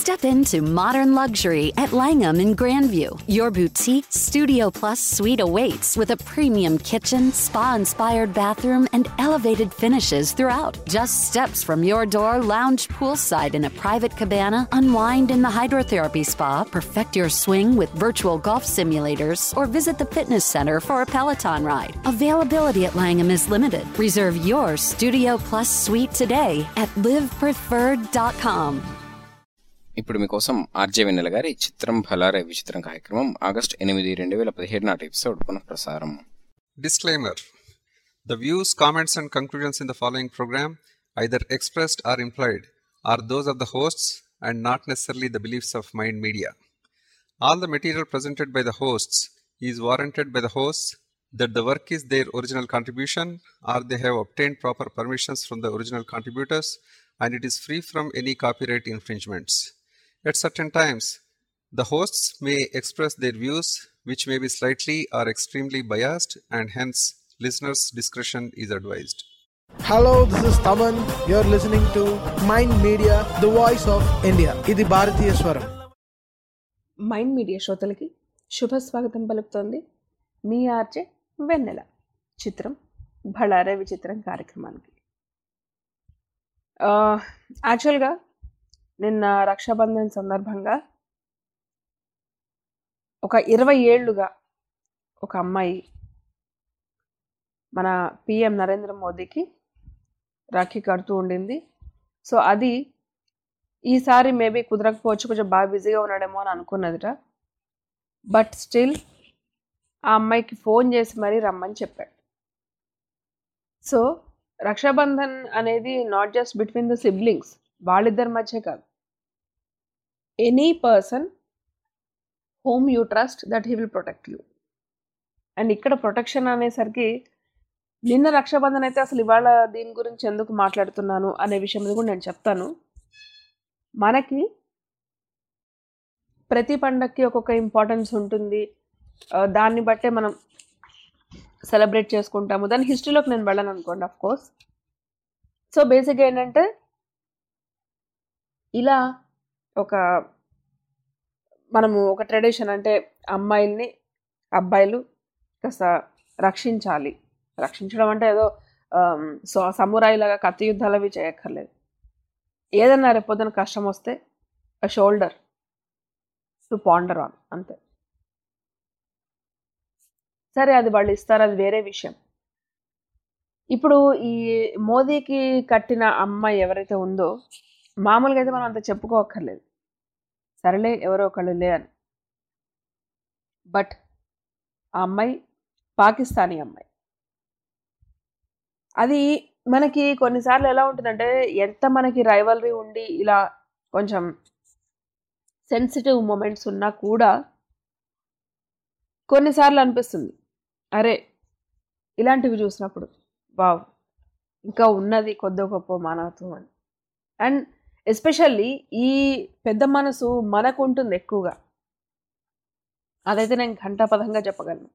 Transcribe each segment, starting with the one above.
Step into modern luxury at Langham in Grandview. Your boutique Studio Plus suite awaits with a premium kitchen, spa inspired bathroom, and elevated finishes throughout. Just steps from your door, lounge poolside in a private cabana, unwind in the hydrotherapy spa, perfect your swing with virtual golf simulators, or visit the fitness center for a Peloton ride. Availability at Langham is limited. Reserve your Studio Plus suite today at livepreferred.com. ఇప్పుడు మీకోసం RJ వెన్నెల గారి చిత్రం భలారే విచిత్రం కార్యక్రమం August ఎనిమిది రెండు వేల పదిహేడు నాటి ఎపిసోడ్ పునఃప్రసారం Disclaimer The views, comments, and conclusions in the following program, either expressed or implied, are those of the hosts and not necessarily the beliefs of Mind Media. All the material presented by the hosts is warranted by the hosts that the work is their original contribution or they have obtained proper permissions from the original contributors and it is free from any copyright infringements. At certain times, the hosts may express their views, which may be slightly or extremely biased, and hence listeners' discretion is advised. Hello, this is Taman. You're listening to Mind Media, the voice of India. ఇది భారతీయ స్వరం mind media శ్రోతలకి శుభ స్వాగతం పలుకుతోంది మీ RJ వెన్నెల చిత్రం భళారే విచిత్రం కార్యక్రమానికి యాక్చువల్గా నిన్న రక్షాబంధన్ సందర్భంగా ఒక ఇరవై ఏళ్ళుగా ఒక అమ్మాయి మన పిఎం నరేంద్ర మోదీకి రాఖీ కడుతూ ఉండింది సో అది ఈసారి మేబీ కుదరకపోవచ్చు కొంచెం బాగా బిజీగా ఉన్నాడేమో అని అనుకున్నదిట బట్ స్టిల్ ఆ అమ్మాయికి ఫోన్ చేసి మరీ రమ్మని చెప్పాడు సో రక్షాబంధన్ అనేది not just between the siblings వాళ్ళిద్దరి మధ్య కాదు any person home you trust that he will protect you and ఇక్కడ ప్రొటెక్షన్ అనేసరికి నిన్న రక్షాబంధన్ అయితే అసలు ఇవాళ దీని గురించి ఎందుకు మాట్లాడుతున్నాను అనే విషయం మీద కూడా నేను చెప్తాను మనకి ప్రతి పండక్కి ఒక్కొక్క ఇంపార్టెన్స్ ఉంటుంది ఆ, దాన్ని బట్టే మనం సెలబ్రేట్ చేసుకుంటాము దాని హిస్టరీలోకి నేను వెళ్ళను అనుకోండి ఆఫ్ కోర్స్ సో బేసిక్గా ఏంటంటే ఇలా ఒక మనము ఒక ట్రెడిషన్ అంటే అమ్మాయిల్ని అబ్బాయిలు కాస్త రక్షించాలి రక్షించడం అంటే ఏదో ఆమ్, సో సమురాయిలాగా కత్తి యుద్ధాలు అవి చేయక్కర్లేదు ఏదన్నా రేపొద్దున కష్టం వస్తే ఆ షోల్డర్ టు పాండర్ ఆన్ అంతే సరే అది వాళ్ళు ఇస్తారు అది వేరే విషయం ఇప్పుడు ఈ మోదీకి కట్టిన అమ్మాయి ఎవరైతే ఉందో మామూలుగా అయితే మనం అంత చెప్పుకోక్కర్లేదు సరేలే ఎవరో ఒకళ్ళు లే అని బట్ ఆ అమ్మాయి పాకిస్తానీ అమ్మాయి అది మనకి కొన్నిసార్లు ఎలా ఉంటుందంటే ఎంత మనకి రైవలరీ ఉండి ఇలా కొంచెం సెన్సిటివ్ మూమెంట్స్ ఉన్నా కూడా కొన్నిసార్లు అనిపిస్తుంది అరే ఇలాంటివి చూసినప్పుడు వావ్ ఇంకా ఉన్నది కొద్ది గొప్ప మానవత్వం అని అండ్ ఎస్పెషల్లీ ఈ పెద్ద మనసు మనకు ఉంటుంది ఎక్కువగా అదైతే నేను ఘంటాపథంగా చెప్పగలను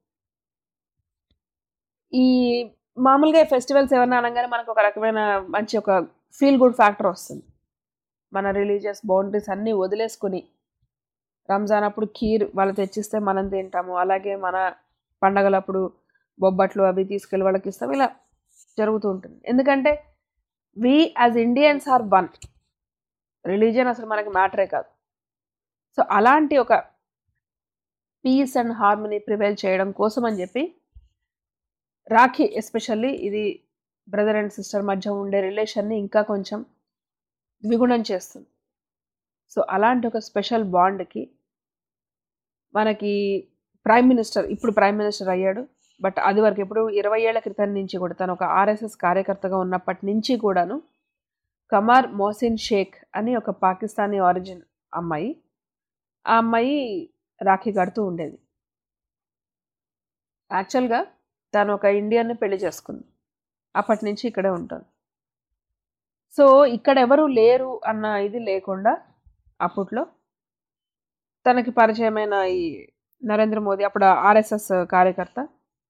ఈ మామూలుగా ఫెస్టివల్స్ ఏమన్నా అనగానే మనకు ఒక రకమైన మంచి ఒక ఫీల్ గుడ్ ఫ్యాక్టర్ వస్తుంది మన రిలీజియస్ బౌండరీస్ అన్నీ వదిలేసుకుని రంజాన్ అప్పుడు ఖీర్ వాళ్ళు తెచ్చిస్తే మనం తింటాము అలాగే మన పండగలప్పుడు బొబ్బట్లు అవి తీసుకెళ్ళి వాళ్ళకి ఇస్తాం ఇలా జరుగుతూ ఉంటుంది ఎందుకంటే we as Indians are one religion అసలు మనకి మ్యాటరే కాదు సో అలాంటి ఒక పీస్ అండ్ హార్మనీ ప్రివైల్ చేయడం కోసం అని చెప్పి రాఖీ ఎస్పెషల్లీ ఇది బ్రదర్ అండ్ సిస్టర్ మధ్య ఉండే రిలేషన్ని ఇంకా కొంచెం ద్విగుణం చేస్తుంది సో అలాంటి ఒక స్పెషల్ బాండ్కి మనకి ప్రైమ్ మినిస్టర్ ఇప్పుడు ప్రైమ్ మినిస్టర్ అయ్యాడు బట్ అది వరకు ఇప్పుడు ఇరవై ఏళ్ల క్రితం నుంచి కూడా తను ఒక ఆర్ఎస్ఎస్ కార్యకర్తగా ఉన్నప్పటి నుంచి కూడాను కమార్ మోసిన్ షేక్ అని ఒక పాకిస్తానీ ఆరిజిన్ అమ్మాయి ఆ అమ్మాయి రాఖీ కడుతూ ఉండేది యాక్చువల్గా తను ఒక ఇండియన్ని పెళ్లి చేసుకుంది అప్పటి నుంచి ఇక్కడే ఉంటాను సో ఇక్కడ ఎవరు లేరు అన్న ఇది లేకుండా అప్పట్లో తనకి పరిచయమైన ఈ నరేంద్ర మోదీ అప్పుడు ఆర్ఎస్ఎస్ కార్యకర్త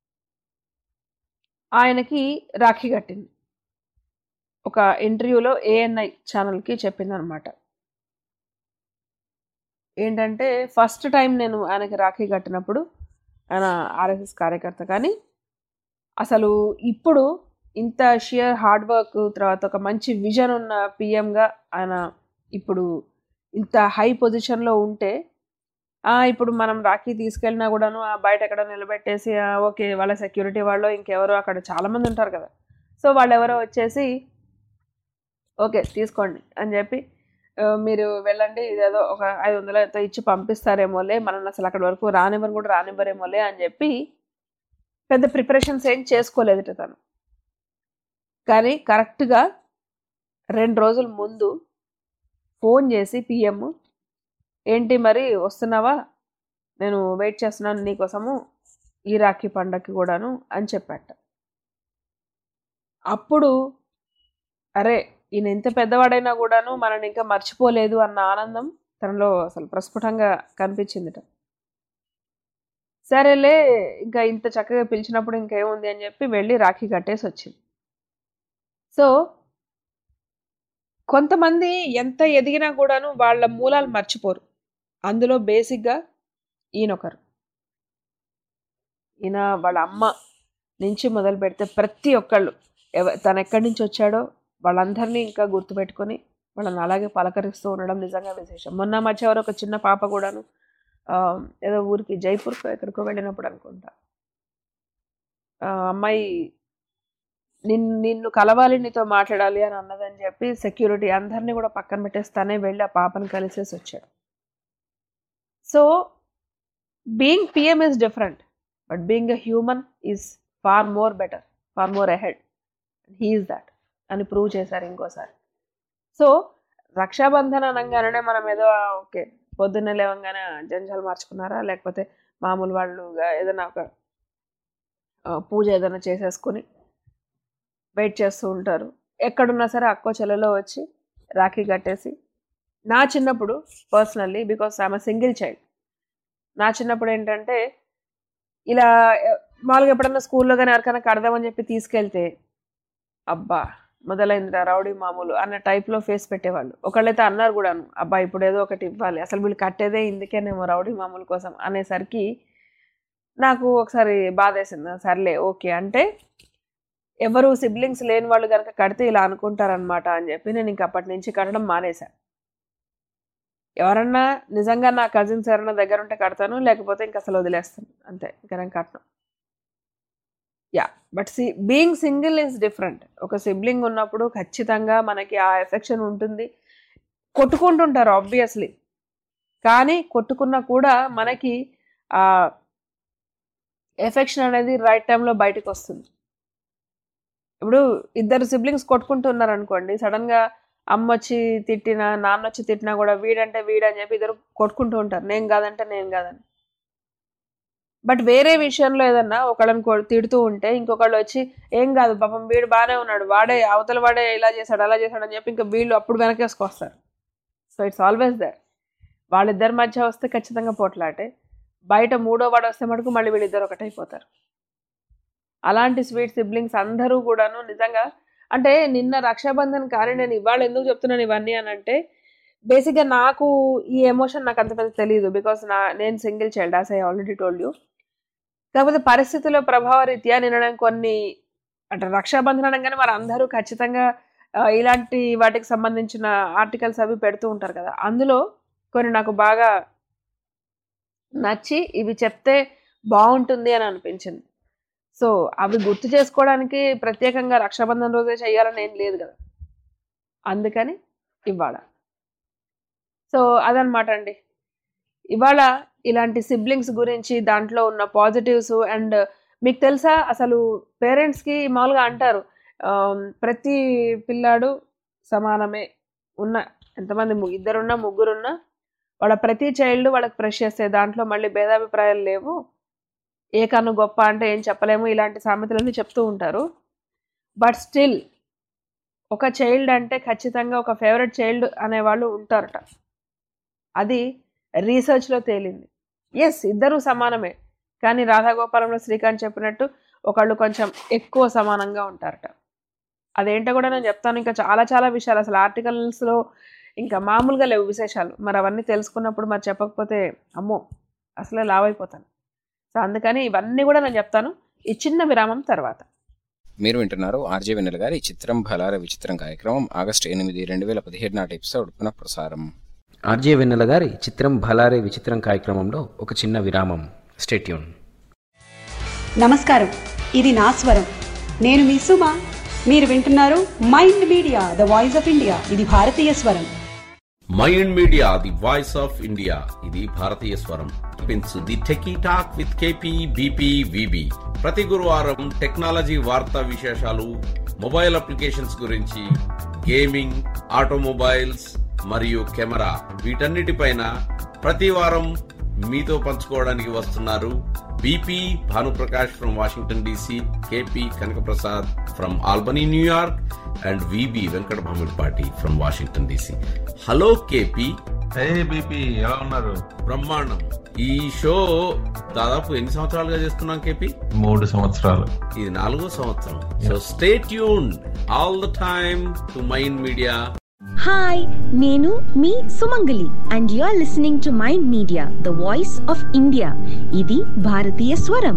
ఆయనకి రాఖీ కట్టింది ఒక ఇంటర్వ్యూలో ఏఎన్ఐ ఛానల్కి చెప్పింది అనమాట ఏంటంటే ఫస్ట్ టైం నేను ఆయనకి రాఖీ కట్టినప్పుడు ఆయన ఆర్ఎస్ఎస్ కార్యకర్త కానీ అసలు ఇప్పుడు ఇంత షియర్ హార్డ్ వర్క్ తర్వాత ఒక మంచి విజన్ ఉన్న పిఎంగా ఆయన ఇప్పుడు ఇంత హై పొజిషన్లో ఉంటే ఆ, ఇప్పుడు మనం రాఖీ తీసుకెళ్ళినా కూడాను ఆ బయట ఎక్కడ నిలబెట్టేసి ఆ, ఓకే వాళ్ళ సెక్యూరిటీ వాళ్ళు ఇంకెవరో అక్కడ చాలా మంది ఉంటారు కదా సో వాళ్ళు ఎవరో వచ్చేసి ఓకే తీసుకోండి అని చెప్పి ఆ, మీరు వెళ్ళండి ఇదేదో ఒక ఐదు వందలు ఎంతో ఇచ్చి పంపిస్తారేమోలే మనల్ని అసలు అక్కడి వరకు రానివ్వరు కూడా రానివ్వరేమోలే అని చెప్పి పెద్ద ప్రిపరేషన్స్ ఏం చేసుకోలేదుట తను కానీ కరెక్ట్గా రెండు రోజుల ముందు ఫోన్ చేసి పిఎం ఏంటి మరి వస్తున్నావా నేను వెయిట్ చేస్తున్నాను నీకోసము ఈ రాఖీ పండగకి కూడాను అని చెప్పాట అప్పుడు అరే ఈయన ఎంత పెద్దవాడైనా కూడాను మనని ఇంకా మర్చిపోలేదు అన్న ఆనందం తనలో అసలు ప్రస్ఫుటంగా కనిపించిందిట సరేలే ఇంకా ఇంత చక్కగా పిలిచినప్పుడు ఇంకేముంది అని చెప్పి వెళ్ళి రాఖీ కట్టేసి వచ్చింది సో కొంతమంది ఎంత ఎదిగినా కూడాను వాళ్ళ మూలాలు మర్చిపోరు అందులో బేసిక్గా ఈయనొకరు ఈయన వాళ్ళ అమ్మ నుంచి మొదలు పెడితే ప్రతి ఒక్కళ్ళు ఎవ తను ఎక్కడి నుంచి వచ్చాడో వాళ్ళందరినీ ఇంకా గుర్తుపెట్టుకొని వాళ్ళని అలాగే పలకరిస్తూ ఉండడం నిజంగా విశేషం మొన్న మధ్య ఎవరో ఒక చిన్న పాప కూడాను ఆ, ఏదో ఊరికి జైపూర్కో ఎక్కడికో వెళ్ళినప్పుడు అనుకుంటా ఆ, అమ్మాయి నిన్ను నిన్ను కలవాలి నీతో మాట్లాడాలి అని అన్నదని చెప్పి సెక్యూరిటీ అందరినీ కూడా పక్కన పెట్టేస్తానే వెళ్ళి ఆ పాపను కలిసేసి వచ్చాడు so being PM is different but being a human is far more better far more ahead he's that అని ప్రూవ్ చేశారు ఇంకోసారి సో రక్షాబంధన్ అనగానే మనం ఏదో ఆ, ఓకే పొద్దున్నే లేవంగానే జంజాలు మార్చుకున్నారా లేకపోతే మామూలు వాళ్ళు ఏదైనా ఒక ఆ, పూజ ఏదైనా చేసేసుకొని వెయిట్ చేస్తూ ఉంటారు ఎక్కడున్నా సరే అక్కో చెల్లెలో వచ్చి రాఖీ కట్టేసి నా చిన్నప్పుడు personally because I'm single child నా చిన్నప్పుడు ఏంటంటే ఇలా ఎ- మామూలుగా ఎప్పుడన్నా స్కూల్లో కానీ ఎవరికైనా కడదామని చెప్పి తీసుకెళ్తే అబ్బా మొదలైందిరా రౌడీ మామూలు అన్న టైప్లో ఫేస్ పెట్టేవాళ్ళు ఒకళ్ళైతే అన్నారు కూడాను అబ్బా ఇప్పుడు ఏదో ఒకటి ఇవ్వాలి అసలు వీళ్ళు కట్టేదే ఇందుకేనేమో రౌడీ మామూలు కోసం అనేసరికి నాకు ఒకసారి బాధ వేసింది సర్లే ఓకే అంటే ఎవరు సిబ్లింగ్స్ లేని వాళ్ళు కనుక కడితే ఇలా అనుకుంటారనమాట అని చెప్పి నేను ఇంక అప్పటి నుంచి కట్టడం మానేశాను ఎవరన్నా నిజంగా నా కజిన్స్ ఎవరన్నా దగ్గర ఉంటే కడతాను లేకపోతే ఇంక అసలు వదిలేస్తాను అంతే ఇంకా నేను కట్టను yeah but see being single is different ఒక సిబ్లింగ్ ఉన్నప్పుడు ఖచ్చితంగా మనకి ఆ ఎఫెక్షన్ ఉంటుంది కొట్టుకుంటుంటారు ఆబ్వియస్లీ కానీ కొట్టుకున్నా కూడా మనకి ఆ ఎఫెక్షన్ అనేది రైట్ టైంలో బయటకు వస్తుంది ఇప్పుడు ఇద్దరు సిబ్లింగ్స్ కొట్టుకుంటున్నారు అనుకోండి సడన్ గా అమ్మ వచ్చి తిట్టినా నాన్న వచ్చి తిట్టినా కూడా వీడంటే వీడని చెప్పి ఇద్దరు కొట్టుకుంటూ ఉంటారు నేను కాదంటే నేను కాదని బట్ వేరే విషయంలో ఏదన్నా ఒకళ్ళని కొ- తిడుతూ ఉంటే ఇంకొకళ్ళు వచ్చి ఏం కాదు పాపం వీడు బాగానే ఉన్నాడు వాడే అవతల వాడే ఇలా చేశాడు అలా చేశాడు అని చెప్పి ఇంకా వీళ్ళు అప్పుడు వెనకేసుకొస్తారు సో ఇట్స్ ఆల్వేస్ దర్ వాళ్ళిద్దరి మధ్య వస్తే ఖచ్చితంగా పోట్లాటే బయట మూడో వాడు వస్తే మటుకు మళ్ళీ వీళ్ళిద్దరు ఒకటైపోతారు అలాంటి స్వీట్ సిబ్లింగ్స్ అందరూ కూడాను నిజంగా అంటే నిన్న రక్షాబంధన్ కానీ నేను ఇవాళ ఎందుకు చెప్తున్నాను ఇవన్నీ అని అంటే బేసిక్గా నాకు ఈ ఎమోషన్ నాకు అంత పెద్ద తెలియదు బికాస్ నా నేను single child as I already told you కాకపోతే పరిస్థితుల ప్రభావ రీత్యా నిన్న నేను కొన్ని అంటే రక్షాబంధన్ అనగానే మరి అందరూ ఖచ్చితంగా ఆ, ఇలాంటి వాటికి సంబంధించిన ఆర్టికల్స్ అవి పెడుతూ ఉంటారు కదా అందులో కొన్ని నాకు బాగా నచ్చి ఇవి చెప్తే బాగుంటుంది అని అనిపించింది సో అవి గుర్తు చేసుకోవడానికి ప్రత్యేకంగా రక్షాబంధన్ రోజే చేయాలని ఏం లేదు కదా అందుకని ఇవాళ సో అదనమాట అండి ఇవాళ ఇలాంటి సిబ్లింగ్స్ గురించి దాంట్లో ఉన్న పాజిటివ్స్ అండ్ మీకు తెలుసా అసలు పేరెంట్స్కి మామూలుగా అంటారు ఆమ్, ప్రతి పిల్లాడు సమానమే ఉన్న ఎంతమంది ము- ఇద్దరున్నా ముగ్గురున్నా వాళ్ళ ప్రతి చైల్డ్ వాళ్ళకి ప్రెష్ చేస్తే దాంట్లో మళ్ళీ భేదాభిప్రాయాలు లేవు ఏ కన్ను గొప్ప అంటే ఏం చెప్పలేము ఇలాంటి సామెతలన్నీ చెప్తూ ఉంటారు బట్ స్టిల్ ఒక చైల్డ్ అంటే ఖచ్చితంగా ఒక ఫేవరెట్ చైల్డ్ అనేవాళ్ళు ఉంటారట అది రీసెర్చ్లో తేలింది ఎస్ ఇద్దరు సమానమే కానీ రాధాగోపాలంలో శ్రీకాంత్ చెప్పినట్టు ఒకళ్ళు కొంచెం ఎక్కువ సమానంగా ఉంటారట అదేంటో కూడా నేను చెప్తాను ఇంకా చాలా చాలా విషయాలు అసలు ఆర్టికల్స్లో ఇంకా మామూలుగా లేవు విశేషాలు మరి అవన్నీ తెలుసుకున్నప్పుడు మరి చెప్పకపోతే అమ్మో అసలే లావైపోతాను సో అందుకని ఇవన్నీ కూడా నేను చెప్తాను ఈ చిన్న విరామం తర్వాత మీరు వింటున్నారు ఆర్జే వెన్నెల గారి చిత్రం భలార విచిత్రం కార్యక్రమం ఆగస్టు ఎనిమిది రెండు వేల పదిహేడు నాటి ఎపిసోడ్ పునః ప్రసారం ఆర్జే వెన్నెల గారి చిత్రం భలారే విచిత్రం కార్యక్రమంలో ఒక చిన్న విరామం స్టేట్యూన్ నమస్కారం ఇది నా స్వరం నేను మీ సుమ మీరు వింటున్నారు mind media the voice of India ఇది భారతీయ స్వరం mind media the voice of India ఇది భారతీయ స్వరం pins the techie talk with KP BP VB ప్రతి గురువారం టెక్నాలజీ వార్తా విశేషాలు మొబైల్ అప్లికేషన్స్ గురించి గేమింగ్ ఆటోమొబైల్స్ మరియు కెమెరా వీటన్నిటిపైన ప్రతి వారం మీతో పంచుకోవడానికి వస్తున్నారు BP Bhanuprakash from Washington DC KP Kanakaprasad from Albany New York and VB Venkata Bhamidipati from Washington DC hello KP hey BP ఎలా ఉన్నారు బ్రహ్మాండం ఈ షో దాదాపు ఎన్ని సంవత్సరాలుగా చేస్తున్నాం కేపీ మూడు సంవత్సరాలు ఇది నాలుగో సంవత్సరం so stay tune all the time to mind media hi నేను మీ Sumangali and you are listening to mind media the voice of India ఇది భారతీయ స్వరం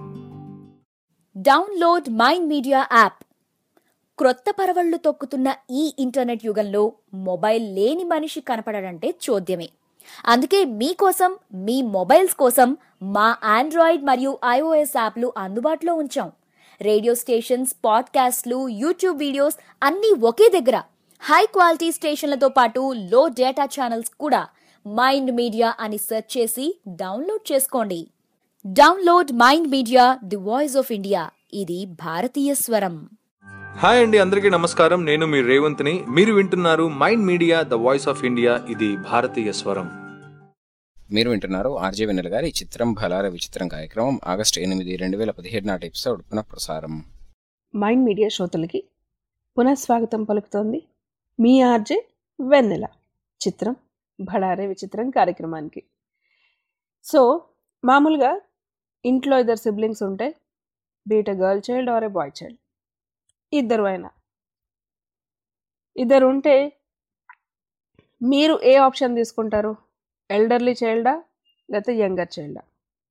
డౌన్లోడ్ మైండ్ మీడియా యాప్ క్రొత్త పరవళ్లు తొక్కుతున్న ఈ ఇంటర్నెట్ యుగంలో మొబైల్ లేని మనిషి కనపడడంటే చూద్యమే అందుకే మీకోసం మీ మొబైల్స్ కోసం మా ఆండ్రాయిడ్ మరియు ఐఓఎస్ యాప్లు అందుబాటులో ఉంచాం రేడియో స్టేషన్స్ పాడ్కాస్ట్లు యూట్యూబ్ వీడియోస్ అన్నీ ఒకే దగ్గర హై క్వాలిటీ స్టేషన్లతో పాటు లో డేటా ఛానల్స్ కూడా మైండ్ మీడియా అని సెర్చ్ చేసి డౌన్లోడ్ చేసుకోండి download mind media the voice of India ఇది భారతీయ స్వరం హాయ్ అండి అందరికీ నమస్కారం నేను మీ రేవంత్ని మీరు వింటున్నారు mind media the voice of India ఇది భారతీయ స్వరం మీరు వింటున్నారు ఆర్జే వెన్నెల గారి చిత్రం భలార విచిత్రం కార్యక్రమం ఆగస్టు ఎనిమిది రెండు వేల పదిహేడు నాటి ఎపిసోడ్ పునః ప్రసారం మైండ్ మీడియా శ్రోతలకి పునఃస్వాగతం పలుకుతోంది మీ ఆర్జే వెన్నెల చిత్రం బడారే విచిత్రం కార్యక్రమానికి సో మామూలుగా ఇంట్లో ఇద్దరు సిబ్లింగ్స్ ఉంటే be it a girl child or a boy child ఇద్దరు అయినా ఇద్దరు ఉంటే మీరు ఏ ఆప్షన్ తీసుకుంటారు ఎల్డర్లీ చైల్డా లేకపోతే యంగర్ చైల్డా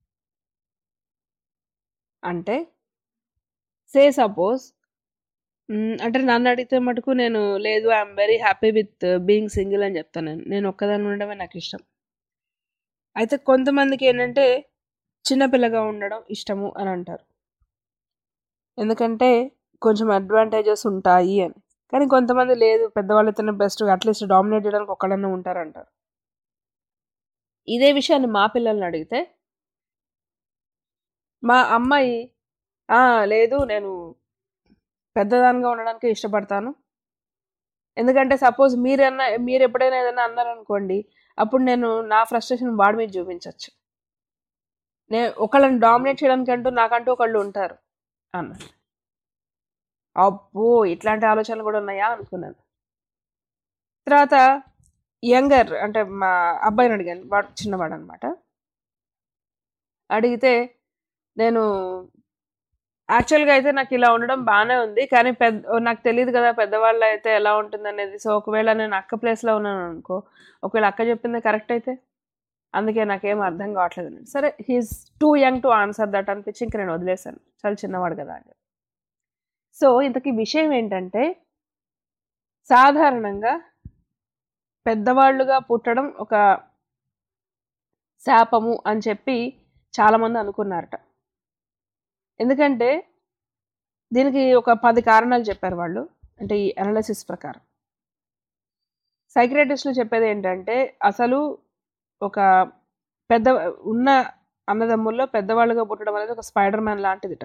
అంటే సే సపోజ్ అంటే నన్ను అడిగితే మటుకు నేను లేదు I'm very happy with being single అని చెప్తాను నేను నేను ఒక్కదాన్ని ఉండడమే నాకు ఇష్టం అయితే కొంతమందికి ఏంటంటే చిన్నపిల్లగా ఉండడం ఇష్టము అని అంటారు ఎందుకంటే కొంచెం అడ్వాంటేజెస్ ఉంటాయి అని కానీ కొంతమంది లేదు పెద్దవాళ్ళైతేనే బెస్ట్ అట్లీస్ట్ డామినేట్ చేయడానికి ఒక్కడన్నా ఉంటారంటారు ఇదే విషయాన్ని మా పిల్లల్ని అడిగితే మా అమ్మాయి "ఆ, లేదు నేను పెద్దదానిగా ఉండడానికి ఇష్టపడతాను ఎందుకంటే సపోజ్ మీరన్నా మీరు ఎప్పుడైనా ఏదైనా అన్నారనుకోండి అప్పుడు నేను నా ఫ్రస్ట్రేషన్ వాడి మీద చూపించవచ్చు నేను ఒకళ్ళని డామినేట్ చేయడానికి అంటూ నాకంటూ ఒకళ్ళు ఉంటారు అన్నారు అబ్బో ఇట్లాంటి ఆలోచనలు కూడా ఉన్నాయా అనుకున్నాను తర్వాత యంగర్ అంటే మా అబ్బాయిని అడిగాను వాడు చిన్నవాడు అనమాట అడిగితే నేను యాక్చువల్గా అయితే నాకు ఇలా ఉండడం బాగానే ఉంది కానీ పెద్ద నాకు తెలియదు కదా పెద్దవాళ్ళు అయితే ఎలా ఉంటుంది అనేది సో ఒకవేళ నేను అక్క ప్లేస్లో ఉన్నాను అనుకో ఒకవేళ అక్క చెప్పింది కరెక్ట్ అయితే అందుకే నాకేం అర్థం కావట్లేదు అని సరే he's too young to answer that అనిపించి ఇంక నేను వదిలేశాను చాలా చిన్నవాడు కదా అని సో ఇంతకీ విషయం ఏంటంటే సాధారణంగా పెద్దవాళ్ళుగా పుట్టడం ఒక శాపము అని చెప్పి చాలామంది అనుకున్నారట ఎందుకంటే దీనికి ఒక పది కారణాలు చెప్పారు వాళ్ళు అంటే ఈ అనాలిసిస్ ప్రకారం సైక్రటిస్టులు చెప్పేది ఏంటంటే అసలు ఒక పెద్ద ఉన్న అన్నదమ్ముల్లో పెద్దవాళ్ళుగా పుట్టడం అనేది ఒక స్పైడర్ మ్యాన్ లాంటిదిట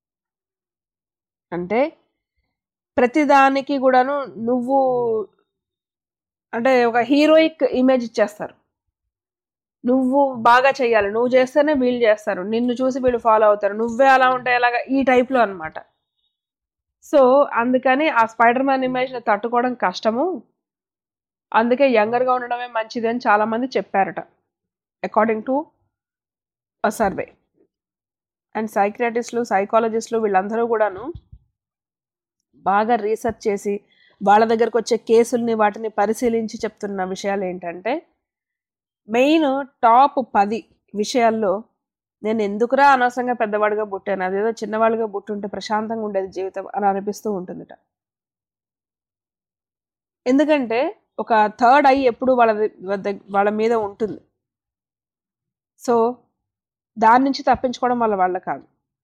అంటే ప్రతిదానికి కూడాను నువ్వు అంటే ఒక హీరోయిక్ ఇమేజ్ ఇచ్చేస్తారు నువ్వు బాగా చేయాలి నువ్వు చేస్తేనే వీళ్ళు చేస్తారు నిన్ను చూసి వీళ్ళు ఫాలో అవుతారు నువ్వే అలా ఉంటే ఎలాగా ఈ టైప్లో అనమాట సో అందుకని ఆ స్పైడర్ మ్యాన్ ఇమేజ్ని తట్టుకోవడం కష్టము అందుకే యంగర్గా ఉండడమే మంచిది అని చాలామంది చెప్పారట according to uh survey and సైక్రియాటిస్టులు సైకాలజిస్టులు వీళ్ళందరూ కూడాను బాగా రీసెర్చ్ చేసి వాళ్ళ దగ్గరకు వచ్చే కేసుల్ని వాటిని పరిశీలించి చెప్తున్న విషయాలు ఏంటంటే మెయిన్ టాప్ పది విషయాల్లో నేను ఎందుకురా అనవసరంగా పెద్దవాడిగా పుట్టాను అదేదో చిన్నవాళ్ళుగా పుట్టుంటే ప్రశాంతంగా ఉండేది జీవితం అని అనిపిస్తూ ఉంటుందిట ఎందుకంటే ఒక థర్డ్ ఐ ఎప్పుడు వాళ్ళ వద్ద- వాళ్ళ మీద ఉంటుంది సో దాని నుంచి తప్పించుకోవడం వాళ్ళ వల్ల కాదు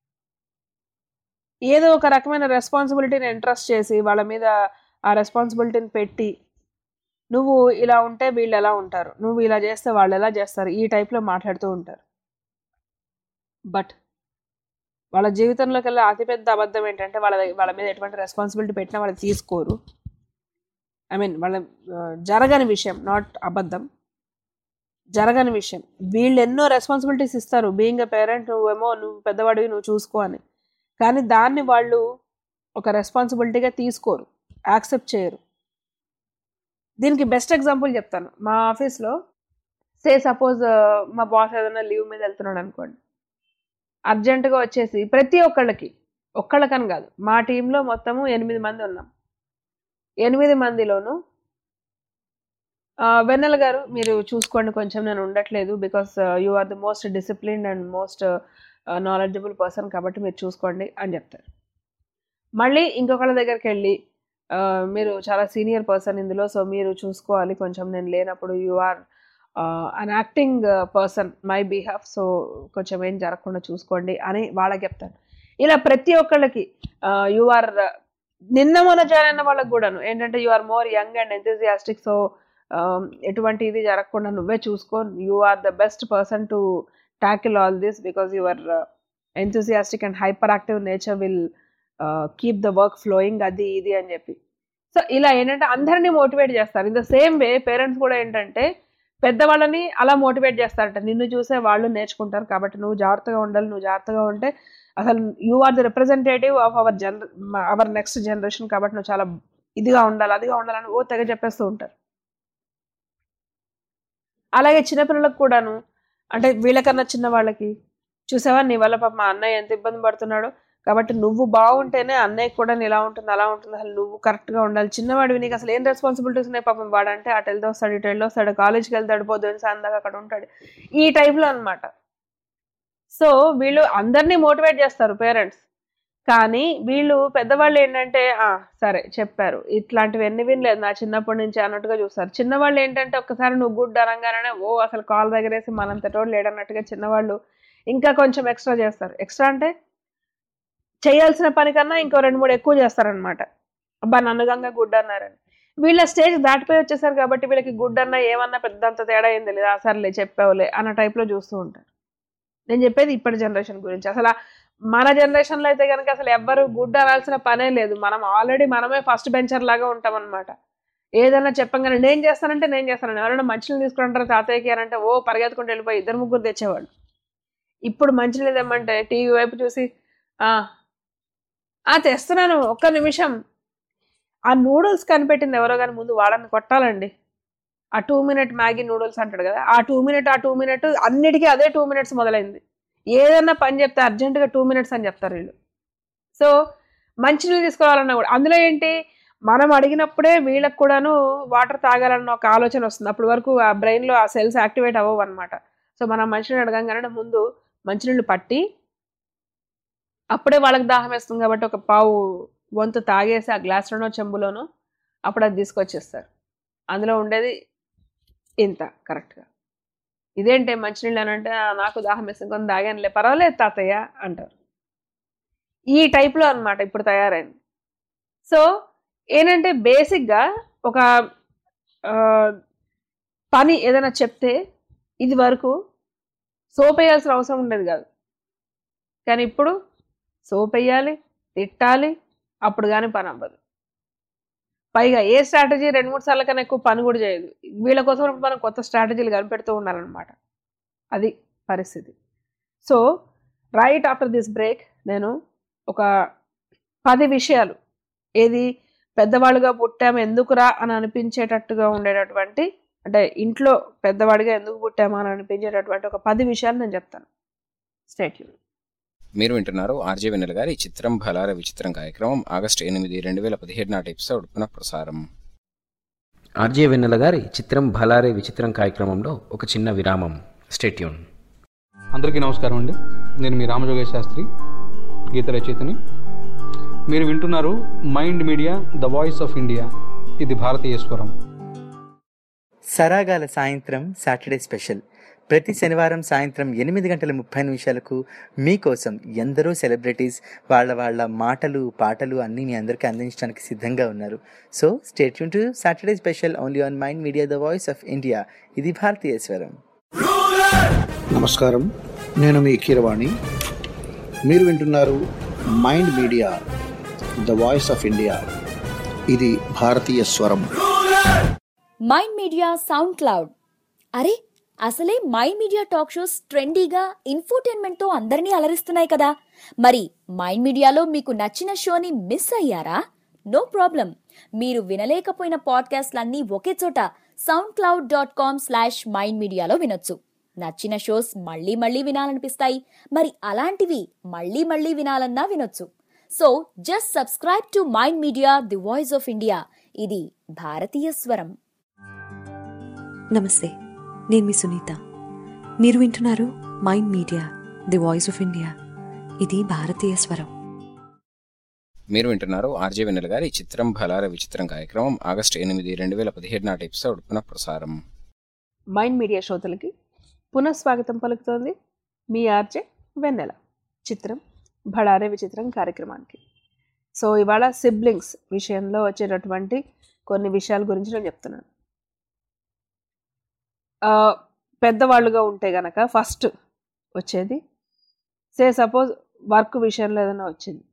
ఏదో ఒక రకమైన రెస్పాన్సిబిలిటీని ఇంట్రెస్ట్ చేసి వాళ్ళ మీద ఆ రెస్పాన్సిబిలిటీని పెట్టి నువ్వు ఇలా ఉంటే వీళ్ళు ఎలా ఉంటారు నువ్వు ఇలా చేస్తే వాళ్ళు ఎలా చేస్తారు ఈ టైప్లో మాట్లాడుతూ ఉంటారు బట్ వాళ్ళ జీవితంలోకి వెళ్ళే అతిపెద్ద అబద్ధం ఏంటంటే వాళ్ళ దగ్గ- వాళ్ళ మీద ఎటువంటి రెస్పాన్సిబిలిటీ పెట్టినా వాళ్ళు తీసుకోరు ఐ మీన్ వాళ్ళ ఆ, జరగని విషయం నాట్ అబద్ధం జరగని విషయం వీళ్ళు ఎన్నో రెస్పాన్సిబిలిటీస్ ఇస్తారు బీయింగ్ ఎ పేరెంట్ నువ్వేమో నువ్వు పెద్దవాడివి నువ్వు చూసుకో అని కానీ దాన్ని వాళ్ళు ఒక రెస్పాన్సిబిలిటీగా తీసుకోరు యాక్సెప్ట్ చేయరు దీనికి బెస్ట్ ఎగ్జాంపుల్ చెప్తాను మా ఆఫీస్లో సే సపోజ్ మా బాస్ ఏదైనా లీవ్ మీద వెళ్తున్నాడు అనుకోండి అర్జెంటుగా వచ్చేసి ప్రతి ఒక్కళ్ళకి ఒక్కళ్ళకని కాదు మా టీంలో మొత్తము ఎనిమిది మంది ఉన్నాం ఎనిమిది మందిలోనూ ఆ, వెన్నెల గారు మీరు చూసుకోండి కొంచెం నేను ఉండట్లేదు because you are the most disciplined and most knowledgeable person కాబట్టి మీరు చూసుకోండి అని చెప్తారు మళ్ళీ ఇంకొకళ్ళ దగ్గరికి వెళ్ళి ఆ, మీరు చాలా సీనియర్ పర్సన్ ఇందులో సో మీరు చూసుకోవాలి కొంచెం నేను లేనప్పుడు you are an acting person my behalf so కొంచెం ఏం జరగకుండా చూసుకోండి అని వాళ్ళకి చెప్తాను ఇలా ప్రతి ఒక్కళ్ళకి యు ఆర్ నిన్న మొన్న జాయిన్ అయిన వాళ్ళకి కూడాను ఏంటంటే you are more young and enthusiastic so ఎటువంటి ఇది జరగకుండా నువ్వే చూసుకో you are the best person to tackle all this because your enthusiastic and hyper active nature will keep the work flowing అది ఇది అని చెప్పి సో ఇలా ఏంటంటే అందరినీ మోటివేట్ చేస్తారు in the same way parents కూడా ఏంటంటే పెద్దవాళ్ళని అలా మోటివేట్ చేస్తారట నిన్ను చూసే వాళ్ళు నేర్చుకుంటారు కాబట్టి నువ్వు జాగ్రత్తగా ఉండాలి నువ్వు జాగ్రత్తగా ఉంటే అసలు you are the representative of our జనర అవర్ నెక్స్ట్ జనరేషన్ కాబట్టి నువ్వు చాలా ఇదిగా ఉండాలి అదిగా ఉండాలని ఓ తెగ చెప్పేస్తూ ఉంటారు అలాగే చిన్నపిల్లలకు కూడాను అంటే వీళ్ళకన్నా చిన్న వాళ్ళకి చూసావా నీ వల్ల పాప మా అన్నయ్య ఎంత ఇబ్బంది పడుతున్నాడు కాబట్టి నువ్వు బాగుంటేనే అన్నయ్య కూడా ఇలా ఉంటుంది అలా ఉంటుంది అసలు నువ్వు కరెక్ట్గా ఉండాలి చిన్నవాడివి నీకు అసలు ఏం రెస్పాన్సిబిలిటీస్ ఉన్నాయి పాపం వాడంటే అటు వెళ్తే వస్తాడు ఇటు వెళ్ళి వస్తాడు కాలేజ్కి వెళ్తాడు పొద్దున్న సాయంత్రం అక్కడ ఉంటాడు ఈ టైప్లో అన్నమాట సో వీళ్ళు అందరినీ మోటివేట్ చేస్తారు పేరెంట్స్ కానీ వీళ్ళు పెద్దవాళ్ళు ఏంటంటే "ఆ, సరే చెప్పారు ఇట్లాంటివి ఎన్ని వినలేదు నా చిన్నప్పటి నుంచి అన్నట్టుగా చూస్తారు చిన్నవాళ్ళు ఏంటంటే ఒక్కసారి నువ్వు గుడ్ అనగానే ఓ అసలు కాల్ దగ్గరేసి మనంతటోడు లేడన్నట్టుగా చిన్నవాళ్ళు ఇంకా కొంచెం ఎక్స్ట్రా చేస్తారు ఎక్స్ట్రా అంటే చేయాల్సిన పని కన్నా ఇంకో రెండు మూడు ఎక్కువ చేస్తారనమాట అబ్బా నన్ను గంగా గుడ్ అన్నారని వీళ్ళ స్టేజ్ దాటిపోయి వచ్చేసారు కాబట్టి వీళ్ళకి గుడ్ అన్నా ఏమన్నా పెద్దంత తేడా ఏం తెలియదు ఆ సర్లే చెప్పావులే అన్న టైప్లో చూస్తూ ఉంటారు నేను చెప్పేది ఇప్పటి జనరేషన్ గురించి అసలు ఆ మన జనరేషన్లో అయితే కనుక అసలు ఎవ్వరు గుడ్ అనాల్సిన పనే లేదు మనం ఆల్రెడీ మనమే ఫస్ట్ బెంచర్ లాగా ఉంటాం అనమాట ఏదైనా చెప్పంగానే నేను చేస్తానంటే నేను చేస్తాను ఎవరైనా మంచినీళ్ళు తీసుకుంటారు తాతయ్యకి అని అంటే ఓ పరిగెత్తుకుంటూ వెళ్ళిపోయి ఇద్దరు ముగ్గురు తెచ్చేవాళ్ళు ఇప్పుడు మంచినీళ్ళు తెమ్మంటే టీవీ వైపు చూసి "ఆ, ఆ తెస్తున్నాను ఒక్క నిమిషం ఆ నూడిల్స్ కనిపెట్టింది ఎవరో కానీ ముందు వాళ్ళని కొట్టాలండి ఆ టూ మినిట్ మ్యాగీ నూడిల్స్ అంటాడు కదా ఆ టూ మినిట్ ఆ టూ మినిట్ అన్నిటికీ అదే టూ మినిట్స్ మొదలైంది ఏదన్నా పని చెప్తే అర్జెంటుగా టూ మినిట్స్ అని చెప్తారు వీళ్ళు సో మంచినీళ్ళు తీసుకోవాలన్నా కూడా అందులో ఏంటి మనం అడిగినప్పుడే వీళ్ళకి కూడాను వాటర్ తాగాలన్న ఒక ఆలోచన వస్తుంది అప్పటి వరకు ఆ బ్రెయిన్లో ఆ సెల్స్ యాక్టివేట్ అవ్వవు అనమాట సో మనం మంచినీళ్ళు అడగంగానే ముందు మంచినీళ్ళు పట్టి అప్పుడే వాళ్ళకి దాహం వేస్తుంది కాబట్టి ఒక పావు వంతు తాగేసి ఆ గ్లాస్లోనో చెంబులోనో అప్పుడు అది తీసుకొచ్చేస్తారు అందులో ఉండేది ఇంత కరెక్ట్గా ఇదేంటే మంచినీళ్ళు అని అంటే "ఆ, నాకు దాహం వేస్తుంది కొంత తాగానులే పర్వాలేదు తాతయ్య అంటారు ఈ టైప్లో అన్నమాట ఇప్పుడు తయారైంది సో ఏంటంటే బేసిక్గా ఒక ఆ, పని ఏదైనా చెప్తే ఇది వరకు సోప్ వేయాల్సిన అవసరం ఉండేది కాదు కానీ ఇప్పుడు సోప్ వేయాలి తిట్టాలి అప్పుడు కానీ పని అవ్వదు పైగా ఏ స్ట్రాటజీ రెండు మూడు సార్లు కన్నా ఎక్కువ పని కూడా చేయదు వీళ్ళ కోసం ఇప్పుడు మనం కొత్త స్ట్రాటజీలు కనిపెడుతూ ఉండాలన్నమాట అది పరిస్థితి so right after this break నేను ఒక పది విషయాలు ఏది పెద్దవాళ్ళుగా పుట్టాము ఎందుకురా అని అనిపించేటట్టుగా ఉండేటటువంటి అంటే ఇంట్లో పెద్దవాడిగా ఎందుకు పుట్టామా అని అనిపించేటటువంటి ఒక పది విషయాలు నేను చెప్తాను స్టేట్ మీరు వింటున్నారు ఆర్జే వెన్నెల గారి చిత్రం భలార విచిత్రం కార్యక్రమం ఆగస్టు ఎనిమిది రెండు వేల పదిహేడు నాటి ఎపిసోడ్ పునఃప్రసారం ఆర్జే వెన్నెల గారి చిత్రం భలారే విచిత్రం కార్యక్రమంలో ఒక చిన్న విరామం స్టేట్యూన్ అందరికీ నమస్కారం అండి నేను మీ రామజోగేశ్ శాస్త్రి గీత రచయితని మీరు వింటున్నారు mind media the voice of India ఇది భారతీయ స్వరం సరాగాల సాయంత్రం సాటర్డే స్పెషల్ ప్రతి శనివారం సాయంత్రం ఎనిమిది గంటల ముప్పై నిమిషాలకు మీకోసం ఎందరో సెలబ్రిటీస్ వాళ్ళ వాళ్ళ మాటలు పాటలు అన్నీ మీ అందరికీ అందించడానికి సిద్ధంగా ఉన్నారు సో స్టేట్ యూన్ to Saturday special only on mind media the voice of India ఇది భారతీయ స్వరం నమస్కారం నేను మీ కీరవాణి మీరు వింటున్నారు mind media the voice of India ఇది భారతీయ స్వరం మైండ్ మీడియా సౌండ్ క్లౌడ్ అరే అసలే మైండ్ మీడియా టాక్ షోస్ ట్రెండీగా ఇన్ఫోటైన్మెంట్ తో అందరినీ అలరిస్తున్నాయి కదా మరి మైండ్ మీడియాలో మీకు నచ్చిన షోని మిస్ అయ్యారా నో ప్రాబ్లం మీరు వినలేకపోయిన పాడ్కాస్ట్లన్నీ ఒకే చోట sound cloud dot com slash mind మీడియాలో వినొచ్చు నచ్చిన షోస్ మళ్ళీ మళ్ళీ వినాలనిపిస్తాయి మరి అలాంటివి మళ్ళీ మళ్ళీ వినాలన్నా వినొచ్చు so just subscribe to mind media the voice of India ఇది భారతీయ స్వరం నమస్తే నేను మీ సునీత మీరు వింటున్నారు mind media the voice of India ఇది భారతీయ స్వరం మీరు వింటున్నారు ఆర్జే వెన్నెల గారి చిత్రం భలార విచిత్రం కార్యక్రమం ఆగస్టు ఎనిమిది రెండు వేల పదిహేడు నాటి ఎపిసోడ్ పునఃప్రసారం మైండ్ మీడియా శ్రోతలకి పునఃస్వాగతం పలుకుతోంది మీ ఆర్జే వెన్నెల చిత్రం భడారే విచిత్రం కార్యక్రమానికి సో ఇవాళ సిబ్లింగ్స్ విషయంలో వచ్చేటటువంటి కొన్ని విషయాల గురించి నేను చెప్తున్నాను ఆ, పెద్దవాళ్ళుగా ఉంటే గనక ఫస్ట్ వచ్చేది సే సపోజ్ వర్క్ విషయంలో ఏదైనా వచ్చింది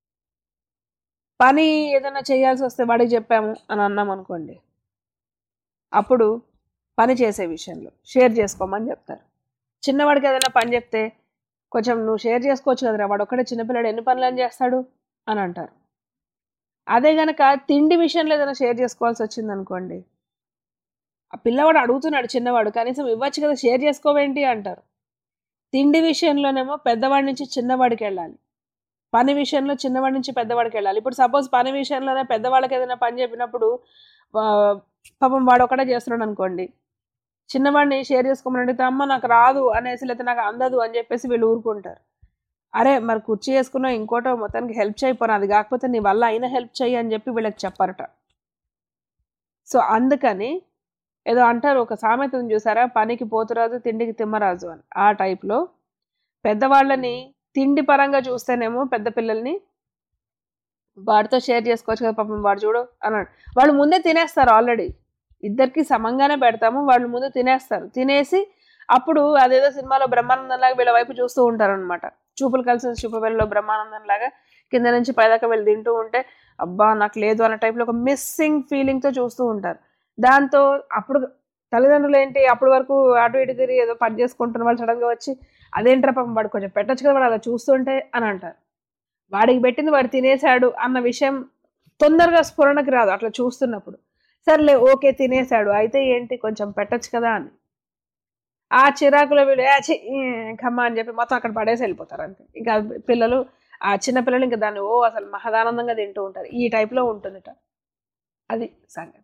పని ఏదైనా చేయాల్సి వస్తే వాడికి చెప్పాము అని అన్నాం అనుకోండి అప్పుడు పని చేసే విషయంలో షేర్ చేసుకోమని చెప్తారు చిన్నవాడికి ఏదైనా పని చెప్తే కొంచెం నువ్వు షేర్ చేసుకోవచ్చు కదరా వాడు ఒక్కడే చిన్నపిల్లడు ఎన్ని పనులు చేస్తాడు అని అంటారు అదే గనక తిండి విషయంలో ఏదైనా షేర్ చేసుకోవాల్సి వచ్చింది అనుకోండి ఆ పిల్లవాడు అడుగుతున్నాడు చిన్నవాడు కనీసం ఇవ్వచ్చు కదా షేర్ చేసుకోవేంటి అంటారు తిండి విషయంలోనేమో పెద్దవాడి నుంచి చిన్నవాడికి వెళ్ళాలి పని విషయంలో చిన్నవాడి నుంచి పెద్దవాడికి వెళ్ళాలి ఇప్పుడు సపోజ్ పని విషయంలోనే పెద్దవాళ్ళకి ఏదైనా పని చెప్పినప్పుడు ఆ, పాపం వాడు ఒకటే చేస్తున్నాడు అనుకోండి చిన్నవాడిని షేర్ చేసుకోమని అడిగితే అమ్మ నాకు రాదు అనేసి లేకపోతే నాకు అందదు అని చెప్పేసి వీళ్ళు ఊరుకుంటారు అరే మరి కుర్చీ వేసుకున్నా ఇంకోటో మొత్తానికి హెల్ప్ చేయకపోయినా అది కాకపోతే నీ వల్ల అయినా హెల్ప్ చేయి అని చెప్పి వీళ్ళకి చెప్పారట సో అందుకని ఏదో అంటారు ఒక సామెతను చూసారా పనికి పోతురాజు తిండికి తిమ్మరాజు అని ఆ టైప్లో పెద్దవాళ్ళని తిండి పరంగా చూస్తేనేమో పెద్ద పిల్లల్ని వాడితో షేర్ చేసుకోవచ్చు కదా పాపం వాడు చూడు అన్నాడు వాళ్ళు ముందే తినేస్తారు ఆల్రెడీ ఇద్దరికి సమంగానే పెడతాము వాళ్ళు ముందు తినేస్తారు తినేసి అప్పుడు అదేదో సినిమాలో బ్రహ్మానందం లాగా వీళ్ళ వైపు చూస్తూ ఉంటారు అనమాట చూపులు కలిసిన చూపవెల్లో బ్రహ్మానందం లాగా కింద నుంచి పైదాకా వెళ్ళి తింటూ ఉంటే అబ్బా నాకు లేదు అన్న టైప్లో ఒక మిస్సింగ్ ఫీలింగ్తో చూస్తూ ఉంటారు దాంతో అప్పుడు తల్లిదండ్రులు ఏంటి అప్పటి వరకు అటు ఇటు తిరిగి ఏదో పని చేసుకుంటున్న వాళ్ళు సడన్గా వచ్చి అదేంట్రా పాపం వాడు కొంచెం పెట్టచ్చు కదా వాడు అలా చూస్తుంటే అని అంటారు వాడికి పెట్టింది వాడు తినేశాడు అన్న విషయం తొందరగా స్ఫురణకి రాదు అట్లా చూస్తున్నప్పుడు సర్లే ఓకే తినేశాడు అయితే ఏంటి కొంచెం పెట్టచ్చు కదా అని ఆ చిరాకులో వీళ్ళు "ఏ, ఛీ, ఏ, కమ్మా అని చెప్పి మొత్తం అక్కడ పడేసి వెళ్ళిపోతారు అంతే ఇంకా పిల్లలు ఆ చిన్న పిల్లలు ఇంకా దాన్ని ఓ అసలు మహదానందంగా తింటూ ఉంటారు ఈ టైప్లో ఉంటుందిట అది సంగతి